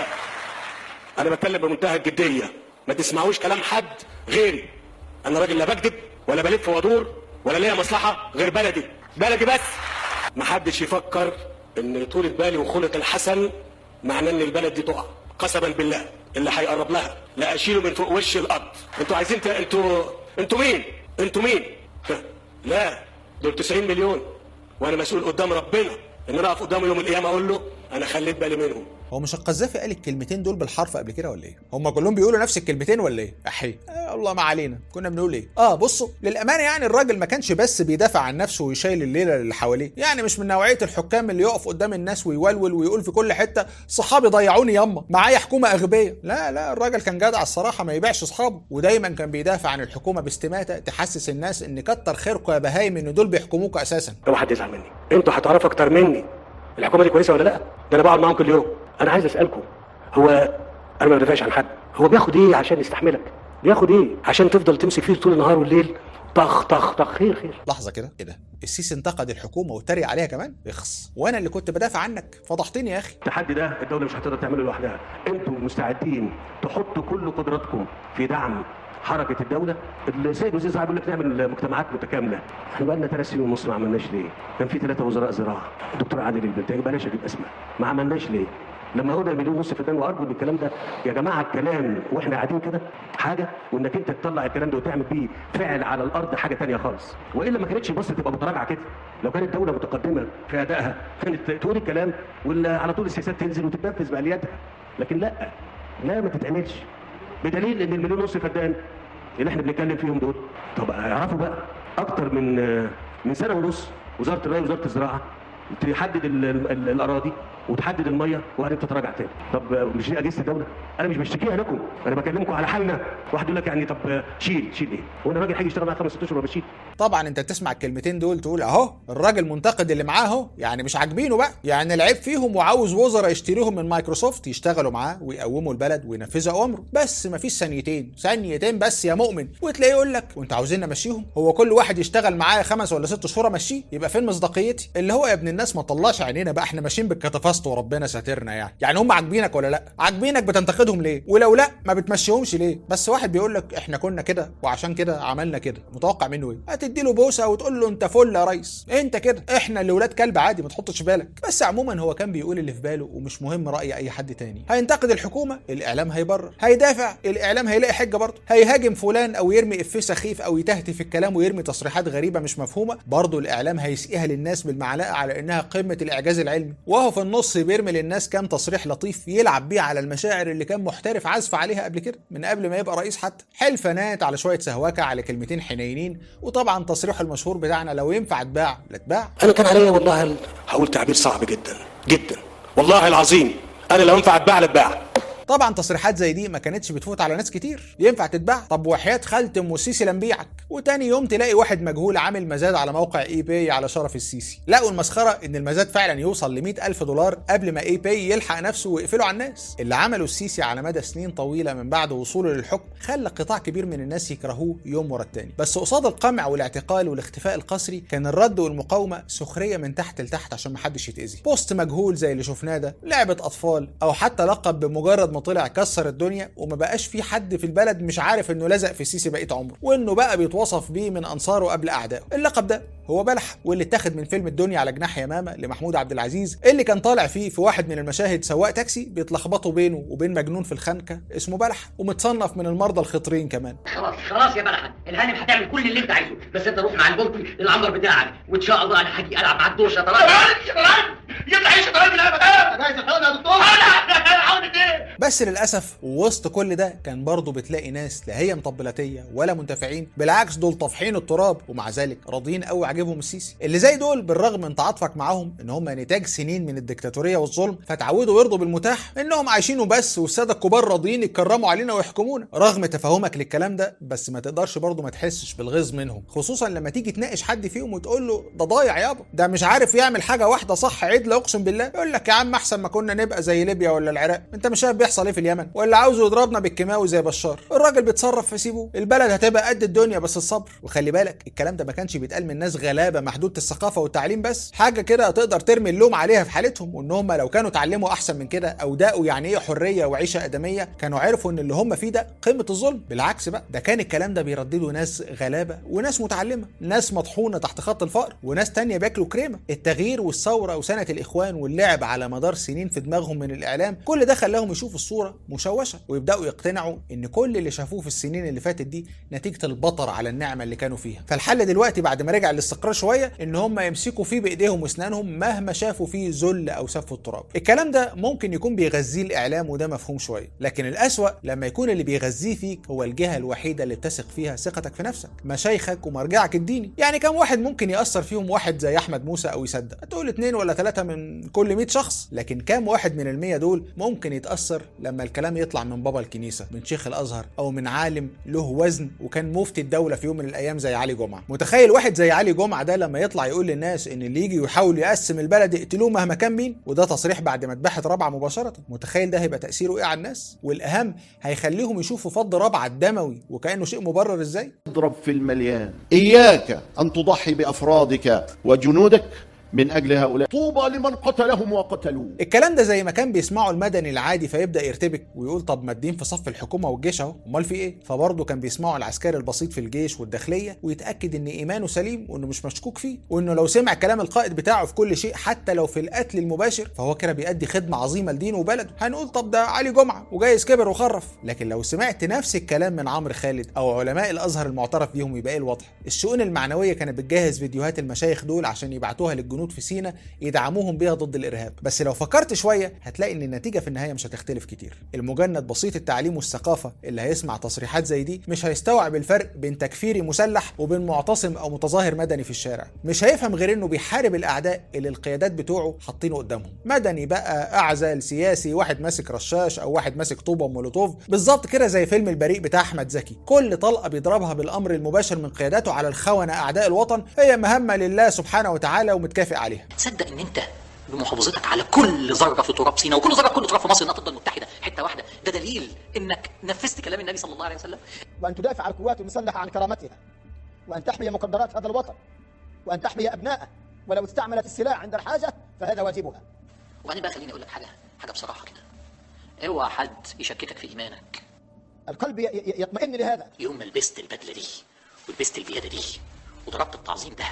Speaker 7: انا بتكلم بمنتهى الجديه ما تسمعوش كلام حد غيري انا راجل لا بكذب ولا بلف وادور ولا ليا مصلحه غير بلدي بلدي بس ما حدش يفكر ان طولة بالي وخلق الحسن معناه ان البلد دي تقع قسما بالله اللي هيقرب لها لا اشيله من فوق وش الارض انتوا عايزين ت... انتوا انتوا مين انتوا مين لا دول 90 مليون وانا مسؤول قدام ربنا ان انا اقف قدامه يوم القيامه اقول له انا خليت بالي منهم
Speaker 1: هو مش القذافي قال الكلمتين دول بالحرف قبل كده ولا ايه؟ هم كلهم بيقولوا نفس الكلمتين ولا ايه؟ احي آه الله ما علينا كنا بنقول ايه؟ اه بصوا للامانه يعني الراجل ما كانش بس بيدافع عن نفسه ويشيل الليله اللي حواليه، يعني مش من نوعيه الحكام اللي يقف قدام الناس ويولول ويقول في كل حته صحابي ضيعوني ياما، معايا حكومه اغبيه، لا لا الراجل كان جدع الصراحه ما يبيعش اصحابه، ودايما كان بيدافع عن الحكومه باستماته تحسس الناس ان كتر خيركم يا بهايم ان دول بيحكموكوا اساسا.
Speaker 7: اوعى حد يزعل مني انتوا هتعرفوا اكتر مني الحكومه دي كويسه ولا لا؟ ده انا بقعد معاهم كل يوم انا عايز اسالكم هو انا ما بدافعش عن حد هو بياخد ايه عشان يستحملك بياخد ايه عشان تفضل تمسك فيه طول النهار والليل طخ طخ طخ خير خير
Speaker 1: لحظه كده ايه ده السيسي انتقد الحكومه واتريق عليها كمان اخس وانا اللي كنت بدافع عنك فضحتني يا اخي
Speaker 7: التحدي ده الدوله مش هتقدر تعمله لوحدها انتوا مستعدين تحطوا كل قدراتكم في دعم حركه الدوله السيد وزير صاحب بيقول لك نعمل مجتمعات متكامله احنا بقى لنا ثلاث سنين ونص ما عملناش ليه كان في ثلاثه وزراء زراعه الدكتور عادل البلتاجي بلاش اجيب اسماء ما عملناش ليه لما قلنا مليون ونص فدان وارجو ان الكلام ده يا جماعه الكلام واحنا قاعدين كده حاجه وانك انت تطلع الكلام ده وتعمل بيه فعل على الارض حاجه تانية خالص والا ما كانتش مصر تبقى متراجعه كده لو كانت دوله متقدمه في ادائها كانت تقول الكلام ولا على طول السياسات تنزل وتتنفذ بالياتها لكن لا لا ما تتعملش بدليل ان المليون ونص فدان اللي احنا بنتكلم فيهم دول طب اعرفوا بقى اكتر من من سنه ونص وزاره الري وزاره الزراعه تحدد ال ال ال الاراضي وتحدد الميه وبعدين تتراجع تاني طب مش دي اجهزه الدوله انا مش بشتكيها لكم انا بكلمكم على حالنا واحد يقول لك يعني طب شيل شيل ايه هو انا راجل هيجي يشتغل معايا خمس ست اشهر وبشيل
Speaker 1: طبعا انت تسمع الكلمتين دول تقول اهو الراجل منتقد اللي معاه اهو يعني مش عاجبينه بقى يعني العيب فيهم وعاوز وزراء يشتريهم من مايكروسوفت يشتغلوا معاه ويقوموا البلد وينفذوا اوامره بس مفيش ثانيتين ثانيتين بس يا مؤمن وتلاقيه يقول لك وانت عاوزين نمشيهم هو كل واحد يشتغل معايا خمس ولا ست شهور امشيه يبقى فين مصداقيتي اللي هو يا ابن الناس ما طلعش عينينا بقى احنا ماشيين بالكتفست وربنا ساترنا يعني يعني هم عاجبينك ولا لا عاجبينك بتنتقدهم ليه ولو لا ما بتمشيهمش ليه بس واحد بيقول لك احنا كنا كده وعشان كده عملنا كده متوقع منه ايه هتدي له بوسه وتقول له انت فل يا ريس انت كده احنا اللي ولاد كلب عادي ما تحطش في بالك بس عموما هو كان بيقول اللي في باله ومش مهم راي اي حد تاني هينتقد الحكومه الاعلام هيبرر هيدافع الاعلام هيلاقي حجه برضه هيهاجم فلان او يرمي افيه سخيف او يتهتف الكلام ويرمي تصريحات غريبه مش مفهومه برضه الاعلام هيسقيها للناس بالمعلقه على انها قمه الاعجاز العلمي وهو في النص بيرمي للناس كام تصريح لطيف يلعب بيه على المشاعر اللي كان محترف عزف عليها قبل كده من قبل ما يبقى رئيس حتى حلفانات على شويه سهوكه على كلمتين حنينين وطبعا تصريحه المشهور بتاعنا لو ينفع اتباع لا اتباع
Speaker 7: انا كان عليا والله ال- هقول تعبير صعب جدا جدا والله العظيم انا لو ينفع اتباع لاتباع
Speaker 1: طبعا تصريحات زي دي ما كانتش بتفوت على ناس كتير ينفع تتباع طب وحياة خالتم والسيسي لنبيعك وتاني يوم تلاقي واحد مجهول عامل مزاد على موقع اي باي على شرف السيسي لقوا المسخره ان المزاد فعلا يوصل ل ألف دولار قبل ما اي باي يلحق نفسه ويقفله على الناس اللي عمله السيسي على مدى سنين طويله من بعد وصوله للحكم خلى قطاع كبير من الناس يكرهوه يوم ورا التاني بس قصاد القمع والاعتقال والاختفاء القسري كان الرد والمقاومه سخريه من تحت لتحت عشان محدش يتاذي بوست مجهول زي اللي شفناه ده لعبه اطفال او حتى لقب بمجرد ما طلع كسر الدنيا وما بقاش في حد في البلد مش عارف انه لزق في السيسي بقيه عمره وانه بقى بيتوصف بيه من انصاره قبل اعدائه اللقب ده هو بلح واللي اتاخد من فيلم الدنيا على جناح يمامه لمحمود عبد العزيز اللي كان طالع فيه في واحد من المشاهد سواق تاكسي بيتلخبطوا بينه وبين مجنون في الخنكه اسمه بلح ومتصنف من المرضى الخطرين كمان
Speaker 8: خلاص خلاص يا بلحة الهانم هتعمل كل اللي انت عايزه بس انت روح مع البلطي للعنبر بتاعك وان شاء الله انا هاجي العب معاك دور شطرنج شطرنج يطلع ايه شطرنج من الابد انا عايز الحقنه يا دكتور انا عاونك ايه
Speaker 1: بس للاسف وسط كل ده كان برضه بتلاقي ناس لا هي مطبلاتيه ولا منتفعين بالعكس دول طافحين التراب ومع ذلك راضيين قوي عاجبهم السيسي اللي زي دول بالرغم من تعاطفك معاهم ان هم نتاج سنين من الدكتاتوريه والظلم فتعودوا يرضوا بالمتاح انهم عايشين وبس والساده الكبار راضيين يتكرموا علينا ويحكمونا رغم تفاهمك للكلام ده بس ما تقدرش برضه ما تحسش بالغيظ منهم خصوصا لما تيجي تناقش حد فيهم وتقول له ده ضايع يابا ده مش عارف يعمل حاجه واحده صح عدل اقسم بالله يقول لك يا عم احسن ما كنا نبقى زي ليبيا ولا العراق انت مش شايف بيحصل ايه في اليمن ولا عاوز يضربنا بالكيماوي زي بشار الراجل بيتصرف فسيبه البلد هتبقى قد الدنيا بس الصبر وخلي بالك الكلام ده ما كانش بيتقال من ناس غلابه محدوده الثقافه والتعليم بس حاجه كده تقدر ترمي اللوم عليها في حالتهم وان هم لو كانوا اتعلموا احسن من كده او داقوا يعني ايه حريه وعيشه ادميه كانوا عرفوا ان اللي هم فيه ده قمه الظلم بالعكس بقى ده كان الكلام ده بيردده ناس غلابه وناس متعلمه ناس مطحونه تحت خط الفقر وناس تانية بياكلوا كريمه التغيير والثوره وسنه الاخوان واللعب على مدار سنين في دماغهم من الاعلام كل ده خلاهم يشوفوا الصوره مشوشه ويبداوا يقتنعوا ان كل اللي شافوه في السنين اللي فاتت دي نتيجه البطر على النعمه اللي كانوا فيها فالحل دلوقتي بعد ما رجع الاستقرار شويه ان هم يمسكوا فيه بايديهم واسنانهم مهما شافوا فيه ذل او سف التراب الكلام ده ممكن يكون بيغذيه الاعلام وده مفهوم شويه لكن الاسوا لما يكون اللي بيغذيه فيك هو الجهه الوحيده اللي بتثق فيها ثقتك في نفسك مشايخك ومرجعك الديني يعني كم واحد ممكن ياثر فيهم واحد زي احمد موسى او يصدق هتقول اتنين ولا ثلاثه من كل 100 شخص لكن كام واحد من المية دول ممكن يتاثر لما الكلام يطلع من بابا الكنيسه من شيخ الازهر او من عالم له وزن وكان مفتي الدوله في يوم من الايام زي علي جمعه متخيل واحد زي علي جمعه ده لما يطلع يقول للناس ان اللي يجي يحاول يقسم البلد يقتلوه مهما كان مين وده تصريح بعد مذبحه رابعه مباشره متخيل ده هيبقى تاثيره ايه على الناس والاهم هيخليهم يشوفوا فض رابعه الدموي وكانه شيء مبرر ازاي
Speaker 6: اضرب في المليان إياك أن تضحي بأفرادك وجنودك من أجل هؤلاء طوبى لمن قتلهم وقتلوه
Speaker 1: الكلام ده زي ما كان بيسمعه المدني العادي فيبدا يرتبك ويقول طب ما الدين في صف الحكومه والجيش اهو امال في ايه فبرضه كان بيسمعه العسكري البسيط في الجيش والداخليه ويتاكد ان ايمانه سليم وانه مش مشكوك فيه وانه لو سمع كلام القائد بتاعه في كل شيء حتى لو في القتل المباشر فهو كده بيأدي خدمه عظيمه لدينه وبلده هنقول طب ده علي جمعه وجايز كبر وخرف لكن لو سمعت نفس الكلام من عمرو خالد او علماء الازهر المعترف بيهم يبقى ايه الوضع الشؤون المعنويه كانت بتجهز فيديوهات المشايخ دول عشان يبعتوها للجنود في سينا يدعموهم بيها ضد الارهاب بس لو فكرت شويه هتلاقي ان النتيجه في النهايه مش هتختلف كتير المجند بسيط التعليم والثقافه اللي هيسمع تصريحات زي دي مش هيستوعب الفرق بين تكفيري مسلح وبين معتصم او متظاهر مدني في الشارع مش هيفهم غير انه بيحارب الاعداء اللي القيادات بتوعه حاطينه قدامهم مدني بقى اعزل سياسي واحد ماسك رشاش او واحد ماسك طوبه ومولوتوف بالظبط كده زي فيلم البريء بتاع احمد زكي كل طلقه بيضربها بالامر المباشر من قياداته على الخونه اعداء الوطن هي مهمه لله سبحانه وتعالى ومتكافئ عليها
Speaker 8: تصدق ان انت بمحافظتك على كل ذره في تراب سيناء وكل ذره في كل تراب في مصر انها تفضل متحده حته واحده ده دليل انك نفذت كلام النبي صلى الله عليه وسلم
Speaker 9: وأن تدافع عن القوات المسلحة عن كرامتها وأن تحمي مقدرات هذا الوطن وأن تحمي أبنائه ولو استعملت السلاح عند الحاجة فهذا واجبها
Speaker 8: وبعدين بقى خليني اقول لك حاجه حاجه بصراحه كده اوعى حد يشككك في ايمانك
Speaker 9: القلب ي- ي- يطمئن لهذا
Speaker 8: يوم ما لبست البدله دي ولبست البياده دي وضربت التعظيم ده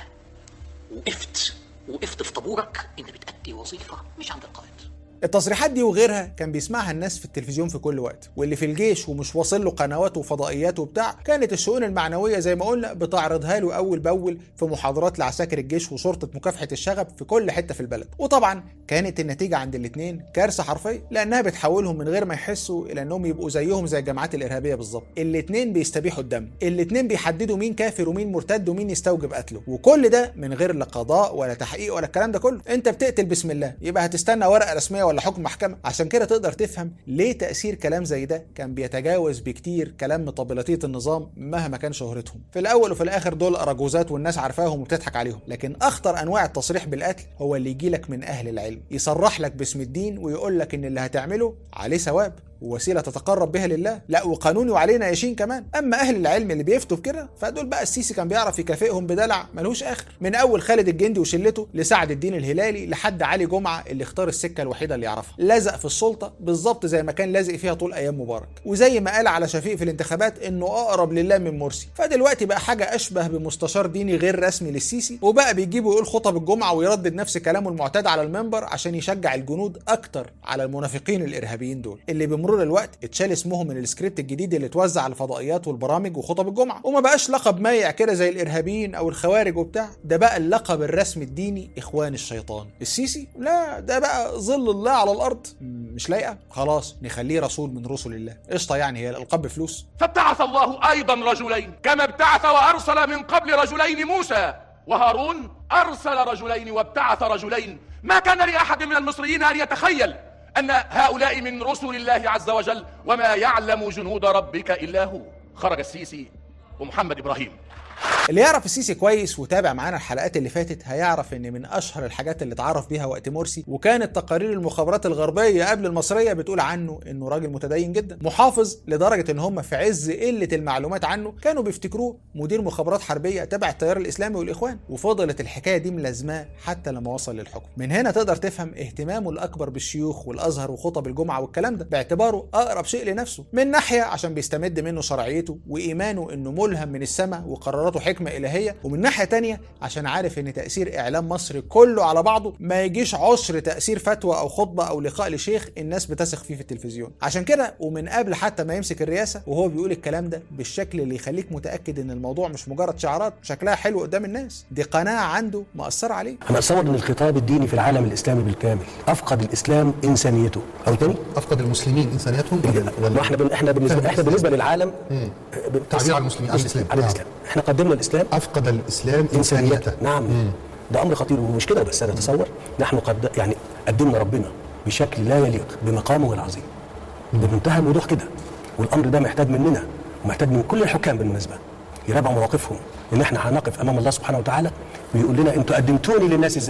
Speaker 8: وقفت وقفت في طابورك انت بتأدي وظيفه مش عند القائد
Speaker 1: التصريحات دي وغيرها كان بيسمعها الناس في التلفزيون في كل وقت واللي في الجيش ومش واصل له قنوات وفضائيات وبتاع كانت الشؤون المعنويه زي ما قلنا بتعرضها له اول باول في محاضرات لعساكر الجيش وشرطه مكافحه الشغب في كل حته في البلد وطبعا كانت النتيجه عند الاثنين كارثه حرفيه لانها بتحولهم من غير ما يحسوا الى انهم يبقوا زيهم زي الجماعات الارهابيه بالظبط الاثنين بيستبيحوا الدم الاثنين بيحددوا مين كافر ومين مرتد ومين يستوجب قتله وكل ده من غير لا قضاء ولا تحقيق ولا الكلام ده كله انت بتقتل بسم الله يبقى هتستنى ورقه رسميه ولا حكم محكمه عشان كده تقدر تفهم ليه تاثير كلام زي ده كان بيتجاوز بكتير كلام مطبلاتيه النظام مهما كان شهرتهم في الاول وفي الاخر دول اراجوزات والناس عارفاهم وبتضحك عليهم لكن اخطر انواع التصريح بالقتل هو اللي يجي لك من اهل العلم يصرح لك باسم الدين ويقول لك ان اللي هتعمله عليه ثواب ووسيله تتقرب بها لله لا وقانوني وعلينا يشين كمان اما اهل العلم اللي بيفتوا بكده فدول بقى السيسي كان بيعرف يكافئهم بدلع ملوش اخر من اول خالد الجندي وشلته لسعد الدين الهلالي لحد علي جمعه اللي اختار السكه الوحيده اللي يعرفها لزق في السلطه بالظبط زي ما كان لازق فيها طول ايام مبارك وزي ما قال على شفيق في الانتخابات انه اقرب لله من مرسي فدلوقتي بقى حاجه اشبه بمستشار ديني غير رسمي للسيسي وبقى بيجيب ويقول خطب الجمعه ويردد نفس كلامه المعتاد على المنبر عشان يشجع الجنود اكتر على المنافقين الارهابيين دول اللي بمرور الوقت اتشال اسمهم من السكريبت الجديد اللي اتوزع على الفضائيات والبرامج وخطب الجمعه وما بقاش لقب مايع كده زي الارهابيين او الخوارج وبتاع ده بقى اللقب الرسمي الديني اخوان الشيطان السيسي لا ده بقى ظل الله على الارض م- مش لايقه خلاص نخليه رسول من رسل الله قشطه يعني هي الالقاب بفلوس
Speaker 10: فابتعث الله ايضا رجلين كما ابتعث وارسل من قبل رجلين موسى وهارون ارسل رجلين وابتعث رجلين ما كان لاحد من المصريين ان يتخيل ان هؤلاء من رسل الله عز وجل وما يعلم جنود ربك الا هو خرج السيسي ومحمد ابراهيم
Speaker 1: اللي يعرف السيسي كويس وتابع معانا الحلقات اللي فاتت هيعرف ان من اشهر الحاجات اللي اتعرف بيها وقت مرسي وكانت تقارير المخابرات الغربيه قبل المصريه بتقول عنه انه راجل متدين جدا محافظ لدرجه ان هم في عز قله المعلومات عنه كانوا بيفتكروه مدير مخابرات حربيه تبع التيار الاسلامي والاخوان وفضلت الحكايه دي ملازماه حتى لما وصل للحكم من هنا تقدر تفهم اهتمامه الاكبر بالشيوخ والازهر وخطب الجمعه والكلام ده باعتباره اقرب شيء لنفسه من ناحيه عشان بيستمد منه شرعيته وايمانه انه ملهم من السماء وقراراته حكمه الهيه ومن ناحيه تانية عشان عارف ان تاثير اعلام مصر كله على بعضه ما يجيش عشر تاثير فتوى او خطبه او لقاء لشيخ الناس بتثق فيه في التلفزيون عشان كده ومن قبل حتى ما يمسك الرئاسه وهو بيقول الكلام ده بالشكل اللي يخليك متاكد ان الموضوع مش مجرد شعارات شكلها حلو قدام الناس دي قناعه عنده مأثره عليه
Speaker 11: انا اتصور ان الخطاب الديني في العالم الاسلامي بالكامل افقد الاسلام انسانيته او تاني
Speaker 12: افقد المسلمين انسانيتهم
Speaker 11: ما احنا بن... احنا بالنسبه احنا بالنسبه للعالم
Speaker 12: تعبير عن المسلمين عن الاسلام
Speaker 11: عن الاسلام احنا قدمنا الاسلام
Speaker 12: افقد الاسلام
Speaker 11: انسانيته
Speaker 12: انسانيته
Speaker 11: نعم
Speaker 12: مم.
Speaker 11: ده امر خطير ومش كده بس انا اتصور نحن قد يعني قدمنا ربنا بشكل لا يليق بمقامه العظيم بمنتهى الوضوح كده والامر ده محتاج مننا ومحتاج من كل الحكام بالمناسبه يراجعوا مواقفهم ان احنا هنقف امام الله سبحانه وتعالى ويقول لنا انتوا قدمتوني للناس ازاي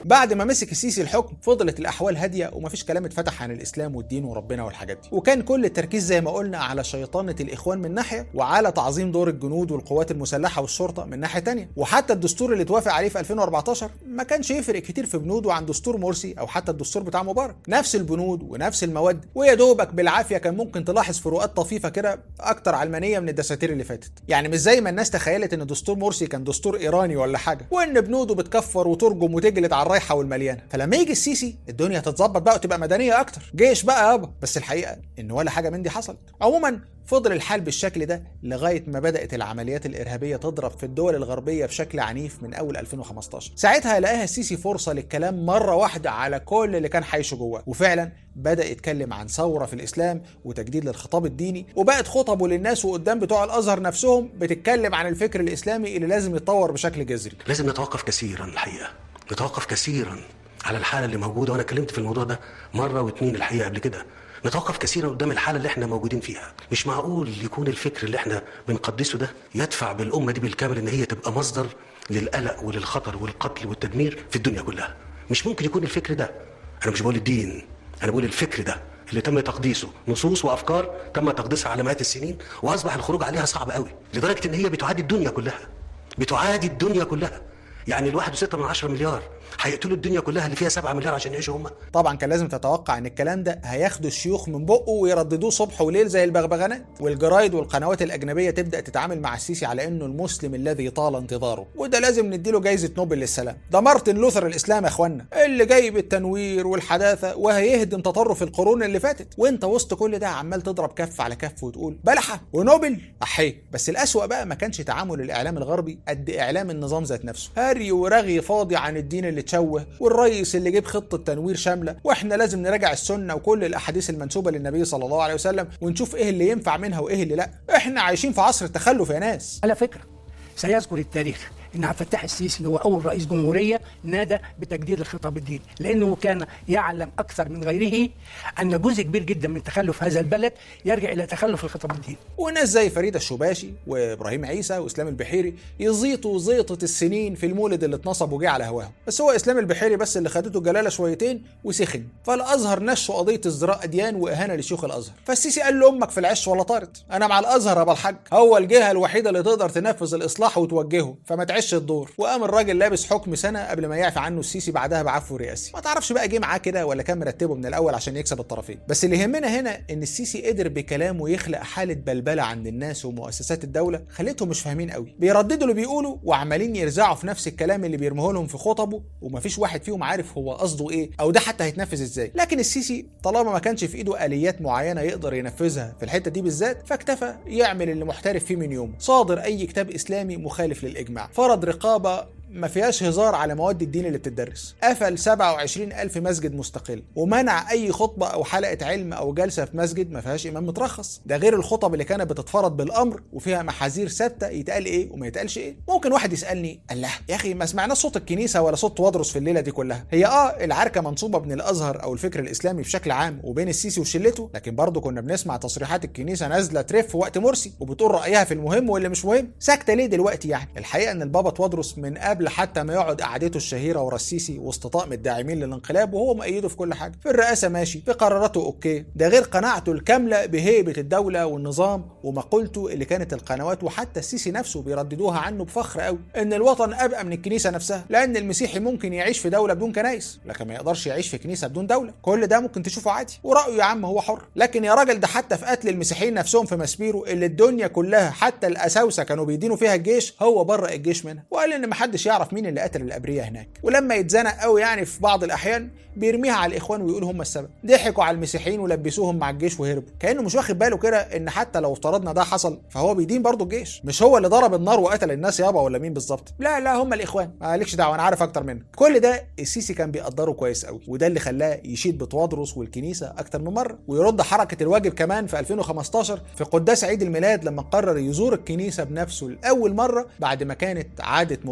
Speaker 1: بعد ما مسك السيسي الحكم فضلت الاحوال هاديه ومفيش كلام اتفتح عن الاسلام والدين وربنا والحاجات دي وكان كل التركيز زي ما قلنا على شيطنه الاخوان من ناحيه وعلى تعظيم دور الجنود والقوات المسلحه والشرطه من ناحيه تانية وحتى الدستور اللي اتوافق عليه في 2014 ما كانش يفرق كتير في بنوده عن دستور مرسي او حتى الدستور بتاع مبارك نفس البنود ونفس المواد ويا دوبك بالعافيه كان ممكن تلاحظ فروقات طفيفه كده اكتر علمانيه من الدساتير اللي فاتت يعني مش زي ما الناس تخيلت ان دستور مرسي كان دستور ايراني ولا حاجه وان بنوده بتكفر وترجم وتجلد على الرايحه والمليانه فلما يجي السيسي الدنيا تتظبط بقى وتبقى مدنيه اكتر جيش بقى يابا بس الحقيقه ان ولا حاجه من دي حصلت عموما فضل الحال بالشكل ده لغايه ما بدات العمليات الارهابيه تضرب في الدول الغربيه بشكل عنيف من اول 2015 ساعتها لقاها السيسي فرصه للكلام مره واحده على كل اللي كان حيشه جواه وفعلا بدا يتكلم عن ثوره في الاسلام وتجديد للخطاب الديني وبقت خطبه للناس وقدام بتوع الازهر نفسهم بتتكلم عن الفكر الاسلامي اللي لازم يتطور بشكل جذري
Speaker 11: لازم نتوقف كثيرا الحقيقه نتوقف كثيرا على الحاله اللي موجوده وانا اتكلمت في الموضوع ده مره واثنين الحقيقه قبل كده نتوقف كثيرا قدام الحاله اللي احنا موجودين فيها مش معقول يكون الفكر اللي احنا بنقدسه ده يدفع بالامه دي بالكامل ان هي تبقى مصدر للقلق وللخطر والقتل والتدمير في الدنيا كلها مش ممكن يكون الفكر ده انا مش بقول الدين انا بقول الفكر ده اللي تم تقديسه نصوص وافكار تم تقديسها على مئات السنين واصبح الخروج عليها صعب قوي لدرجه ان هي بتعادي الدنيا كلها بتعادي الدنيا كلها يعني الواحد وستة من عشرة مليار هيقتلوا الدنيا كلها اللي فيها سبعة مليار عشان يعيشوا هم
Speaker 1: طبعا كان لازم تتوقع ان الكلام ده هياخدوا الشيوخ من بقه ويرددوه صبح وليل زي البغبغانات والجرايد والقنوات الاجنبيه تبدا تتعامل مع السيسي على انه المسلم الذي طال انتظاره وده لازم نديله جايزه نوبل للسلام ده مارتن لوثر الاسلام يا اخوانا اللي جاي بالتنوير والحداثه وهيهدم تطرف القرون اللي فاتت وانت وسط كل ده عمال تضرب كف على كف وتقول بلحه ونوبل احي بس الاسوأ بقى ما كانش تعامل الاعلام الغربي قد اعلام النظام ذات نفسه هري ورغي فاضي عن الدين اللي تشوه والرئيس اللي جيب خطه تنوير شامله واحنا لازم نراجع السنه وكل الاحاديث المنسوبه للنبي صلى الله عليه وسلم ونشوف ايه اللي ينفع منها وايه اللي لا احنا عايشين في عصر التخلف يا ناس
Speaker 13: على فكره سيذكر التاريخ ان عبد الفتاح السيسي اللي هو اول رئيس جمهوريه نادى بتجديد الخطاب الديني لانه كان يعلم اكثر من غيره ان جزء كبير جدا من تخلف هذا البلد يرجع الى تخلف الخطاب الديني
Speaker 1: وناس زي فريده الشباشي وابراهيم عيسى واسلام البحيري يزيطوا زيطه السنين في المولد اللي اتنصب وجه على هواهم بس هو اسلام البحيري بس اللي خدته جلاله شويتين وسخن فالازهر نشوا قضيه ازدراء اديان واهانه لشيوخ الازهر فالسيسي قال له امك في العش ولا طارت انا مع الازهر يا ابو الحاج هو الجهه الوحيده اللي تقدر تنفذ الاصلاح وتوجهه فما تعيش الدور وقام الراجل لابس حكم سنه قبل ما يعفى عنه السيسي بعدها بعفو رئاسي ما تعرفش بقى جه معاه كده ولا كان مرتبه من الاول عشان يكسب الطرفين بس اللي يهمنا هنا ان السيسي قدر بكلامه يخلق حاله بلبله عند الناس ومؤسسات الدوله خليتهم مش فاهمين قوي بيرددوا اللي بيقولوا وعمالين يرزعوا في نفس الكلام اللي بيرموه لهم في خطبه ومفيش واحد فيهم عارف هو قصده ايه او ده حتى هيتنفذ ازاي لكن السيسي طالما ما كانش في ايده اليات معينه يقدر ينفذها في الحته دي بالذات فاكتفى يعمل اللي محترف فيه من يوم صادر اي كتاب اسلامي مخالف للاجماع فرض رقابه ما فيهاش هزار على مواد الدين اللي بتدرس قفل 27 ألف مسجد مستقل ومنع أي خطبة أو حلقة علم أو جلسة في مسجد ما فيهاش إمام مترخص ده غير الخطب اللي كانت بتتفرض بالأمر وفيها محاذير ثابتة يتقال إيه وما يتقالش إيه ممكن واحد يسألني الله يا أخي ما سمعناش صوت الكنيسة ولا صوت وادرس في الليلة دي كلها هي آه العركة منصوبة بين الأزهر أو الفكر الإسلامي بشكل عام وبين السيسي وشلته لكن برضه كنا بنسمع تصريحات الكنيسة نازلة ترف في وقت مرسي وبتقول رأيها في المهم واللي مش مهم ساكتة ليه دلوقتي يعني الحقيقة إن البابا توادرس من قبل حتى ما يقعد قعدته الشهيره ورا السيسي وسط طاقم الداعمين للانقلاب وهو مؤيده في كل حاجه في الرئاسه ماشي في قراراته اوكي ده غير قناعته الكامله بهيبه الدوله والنظام ومقولته اللي كانت القنوات وحتى السيسي نفسه بيرددوها عنه بفخر قوي ان الوطن ابقى من الكنيسه نفسها لان المسيحي ممكن يعيش في دوله بدون كنايس لكن ما يقدرش يعيش في كنيسه بدون دوله كل ده ممكن تشوفه عادي ورايه يا عم هو حر لكن يا راجل ده حتى في قتل المسيحيين نفسهم في مسبيرو اللي الدنيا كلها حتى الاساوسه كانوا بيدينوا فيها الجيش هو بره الجيش منها وقال ان محدش يعرف مين اللي قتل الابرياء هناك ولما يتزنق قوي يعني في بعض الاحيان بيرميها على الاخوان ويقول هم السبب ضحكوا على المسيحيين ولبسوهم مع الجيش وهربوا كانه مش واخد باله كده ان حتى لو افترضنا ده حصل فهو بيدين برضه الجيش مش هو اللي ضرب النار وقتل الناس يابا ولا مين بالظبط لا لا هم الاخوان مالكش دعوه انا عارف اكتر منك كل ده السيسي كان بيقدره كويس قوي وده اللي خلاه يشيد بتواضرس والكنيسه اكتر من مره ويرد حركه الواجب كمان في 2015 في قداس عيد الميلاد لما قرر يزور الكنيسه بنفسه لاول مره بعد ما كانت عاده مبارك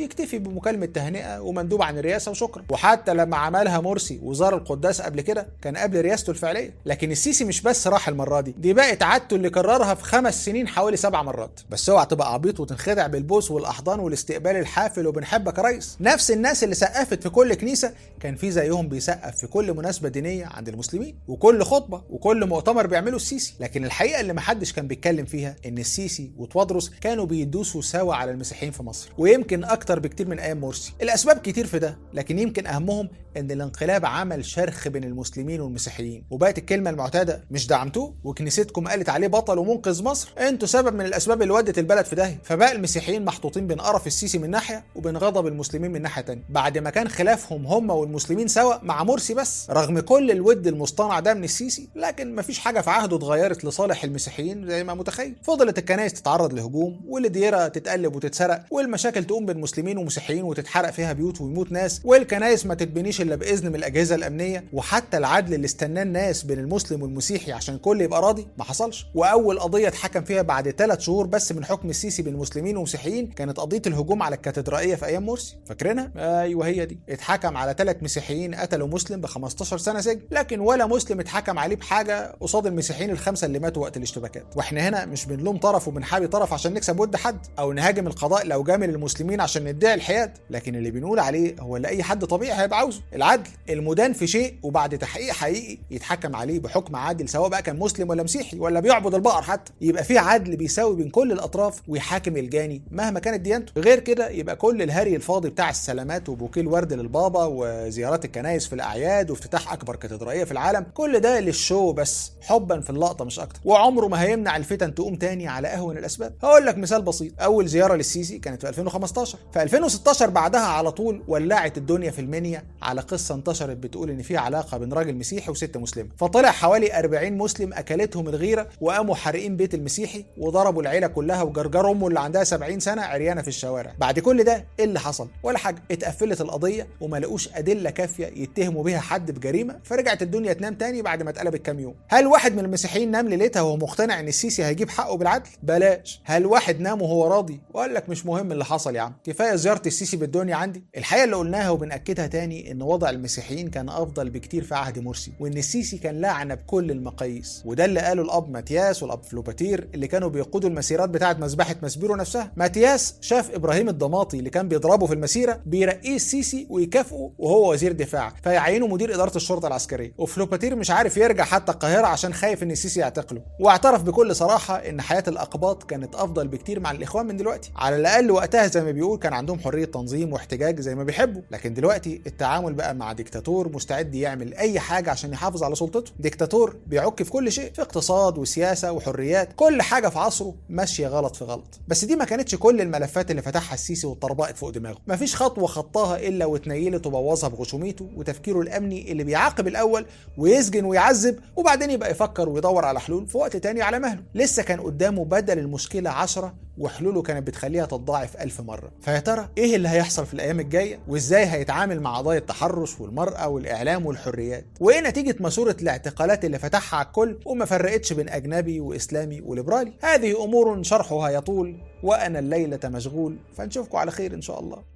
Speaker 1: يكتفي بمكالمه تهنئه ومندوب عن الرئاسه وشكرا وحتى لما عملها مرسي وزار القداس قبل كده كان قبل رئاسته الفعليه لكن السيسي مش بس راح المره دي دي بقت عادته اللي كررها في خمس سنين حوالي سبع مرات بس اوعى تبقى عبيط وتنخدع بالبوس والاحضان والاستقبال الحافل وبنحبك يا ريس نفس الناس اللي سقفت في كل كنيسه كان في زيهم بيسقف في كل مناسبه دينيه عند المسلمين وكل خطبه وكل مؤتمر بيعمله السيسي لكن الحقيقه اللي محدش كان بيتكلم فيها ان السيسي وتوادرس كانوا بيدوسوا سوا على المسيحيين في مصر ويمكن اكتر بكتير من ايام مرسي الاسباب كتير في ده لكن يمكن اهمهم ان الانقلاب عمل شرخ بين المسلمين والمسيحيين وبقت الكلمه المعتاده مش دعمتوه وكنيستكم قالت عليه بطل ومنقذ مصر انتوا سبب من الاسباب اللي ودت البلد في داهيه فبقى المسيحيين محطوطين بين قرف السيسي من ناحيه وبين غضب المسلمين من ناحيه تانية بعد ما كان خلافهم هم والمسلمين سوا مع مرسي بس رغم كل الود المصطنع ده من السيسي لكن مفيش حاجه في عهده اتغيرت لصالح المسيحيين زي ما متخيل فضلت الكنائس تتعرض لهجوم والديره تتقلب وتتسرق والمشاكل تقوم بين مسلمين ومسيحيين وتتحرق فيها بيوت ويموت ناس والكنائس ما تتبنيش الا باذن من الاجهزه الامنيه وحتى العدل اللي استناه الناس بين المسلم والمسيحي عشان الكل يبقى راضي ما حصلش واول قضيه اتحكم فيها بعد ثلاث شهور بس من حكم السيسي بين مسلمين ومسيحيين كانت قضيه الهجوم على الكاتدرائيه في ايام مرسي فاكرينها ايوه هي دي اتحكم على ثلاث مسيحيين قتلوا مسلم ب 15 سنه سجن لكن ولا مسلم اتحكم عليه بحاجه قصاد المسيحيين الخمسه اللي ماتوا وقت الاشتباكات واحنا هنا مش بنلوم طرف وبنحابي طرف عشان نكسب ود حد او نهاجم القضاء لو جامل المسلمين عشان ندعي الحياد لكن اللي بنقول عليه هو اللي اي حد طبيعي هيبقى عاوزه العدل المدان في شيء وبعد تحقيق حقيقي يتحكم عليه بحكم عادل سواء بقى كان مسلم ولا مسيحي ولا بيعبد البقر حتى يبقى في عدل بيساوي بين كل الاطراف ويحاكم الجاني مهما كانت ديانته غير كده يبقى كل الهري الفاضي بتاع السلامات وبوكيه الورد للبابا وزيارات الكنائس في الاعياد وافتتاح اكبر كاتدرائيه في العالم كل ده للشو بس حبا في اللقطه مش اكتر وعمره ما هيمنع الفتن تقوم تاني على اهون الاسباب هقول لك مثال بسيط اول زياره للسيسي كانت في 2015 في 2016 بعدها على طول ولعت الدنيا في المنيا على قصه انتشرت بتقول ان في علاقه بين راجل مسيحي وست مسلمه فطلع حوالي 40 مسلم اكلتهم الغيره وقاموا حارقين بيت المسيحي وضربوا العيله كلها وجرجروا امه اللي عندها 70 سنه عريانه في الشوارع بعد كل ده ايه اللي حصل ولا حاجه اتقفلت القضيه وما لقوش ادله كافيه يتهموا بيها حد بجريمه فرجعت الدنيا تنام تاني بعد ما اتقلبت كام يوم هل واحد من المسيحيين نام ليلتها وهو مقتنع ان السيسي هيجيب حقه بالعدل بلاش هل واحد نام وهو راضي وقال لك مش مهم اللي حصل يا عم كفايه زياره السيسي بالدنيا عندي الحقيقه اللي قلناها وبناكدها تاني ان وضع المسيحيين كان افضل بكتير في عهد مرسي وان السيسي كان لعنه بكل المقاييس وده اللي قاله الاب ماتياس والاب فلوباتير اللي كانوا بيقودوا المسيرات بتاعه مذبحه مسبيرو نفسها ماتياس شاف ابراهيم الضماطي اللي كان بيضربه في المسيره بيرقيه السيسي ويكافئه وهو وزير دفاع فيعينه مدير اداره الشرطه العسكريه وفلوباتير مش عارف يرجع حتى القاهره عشان خايف ان السيسي يعتقله واعترف بكل صراحه ان حياه الاقباط كانت افضل بكتير مع الاخوان من دلوقتي على الاقل وقتها زي ما بيقول كان عندهم حريه تنظيم واحتجاج زي ما بيحبوا لكن دلوقتي التعامل بقى مع ديكتاتور مستعد يعمل اي حاجه عشان يحافظ على سلطته ديكتاتور بيعك في كل شيء في اقتصاد وسياسه وحريات كل حاجه في عصره ماشيه غلط في غلط بس دي ما كانتش كل الملفات اللي فتحها السيسي واتطربقت فوق دماغه مفيش خطوه خطاها الا واتنيلت وبوظها بغشوميته وتفكيره الامني اللي بيعاقب الاول ويسجن ويعذب وبعدين يبقى يفكر ويدور على حلول في وقت تاني على مهله لسه كان قدامه بدل المشكله عشرة وحلوله كانت بتخليها تتضاعف ألف مرة فيا ترى إيه اللي هيحصل في الأيام الجاية وإزاي هيتعامل مع قضايا التحرش والمرأة والإعلام والحريات وإيه نتيجة ماسورة الاعتقالات اللي فتحها على الكل وما فرقتش بين أجنبي وإسلامي وليبرالي هذه أمور شرحها يطول وأنا الليلة مشغول فنشوفكم على خير إن شاء الله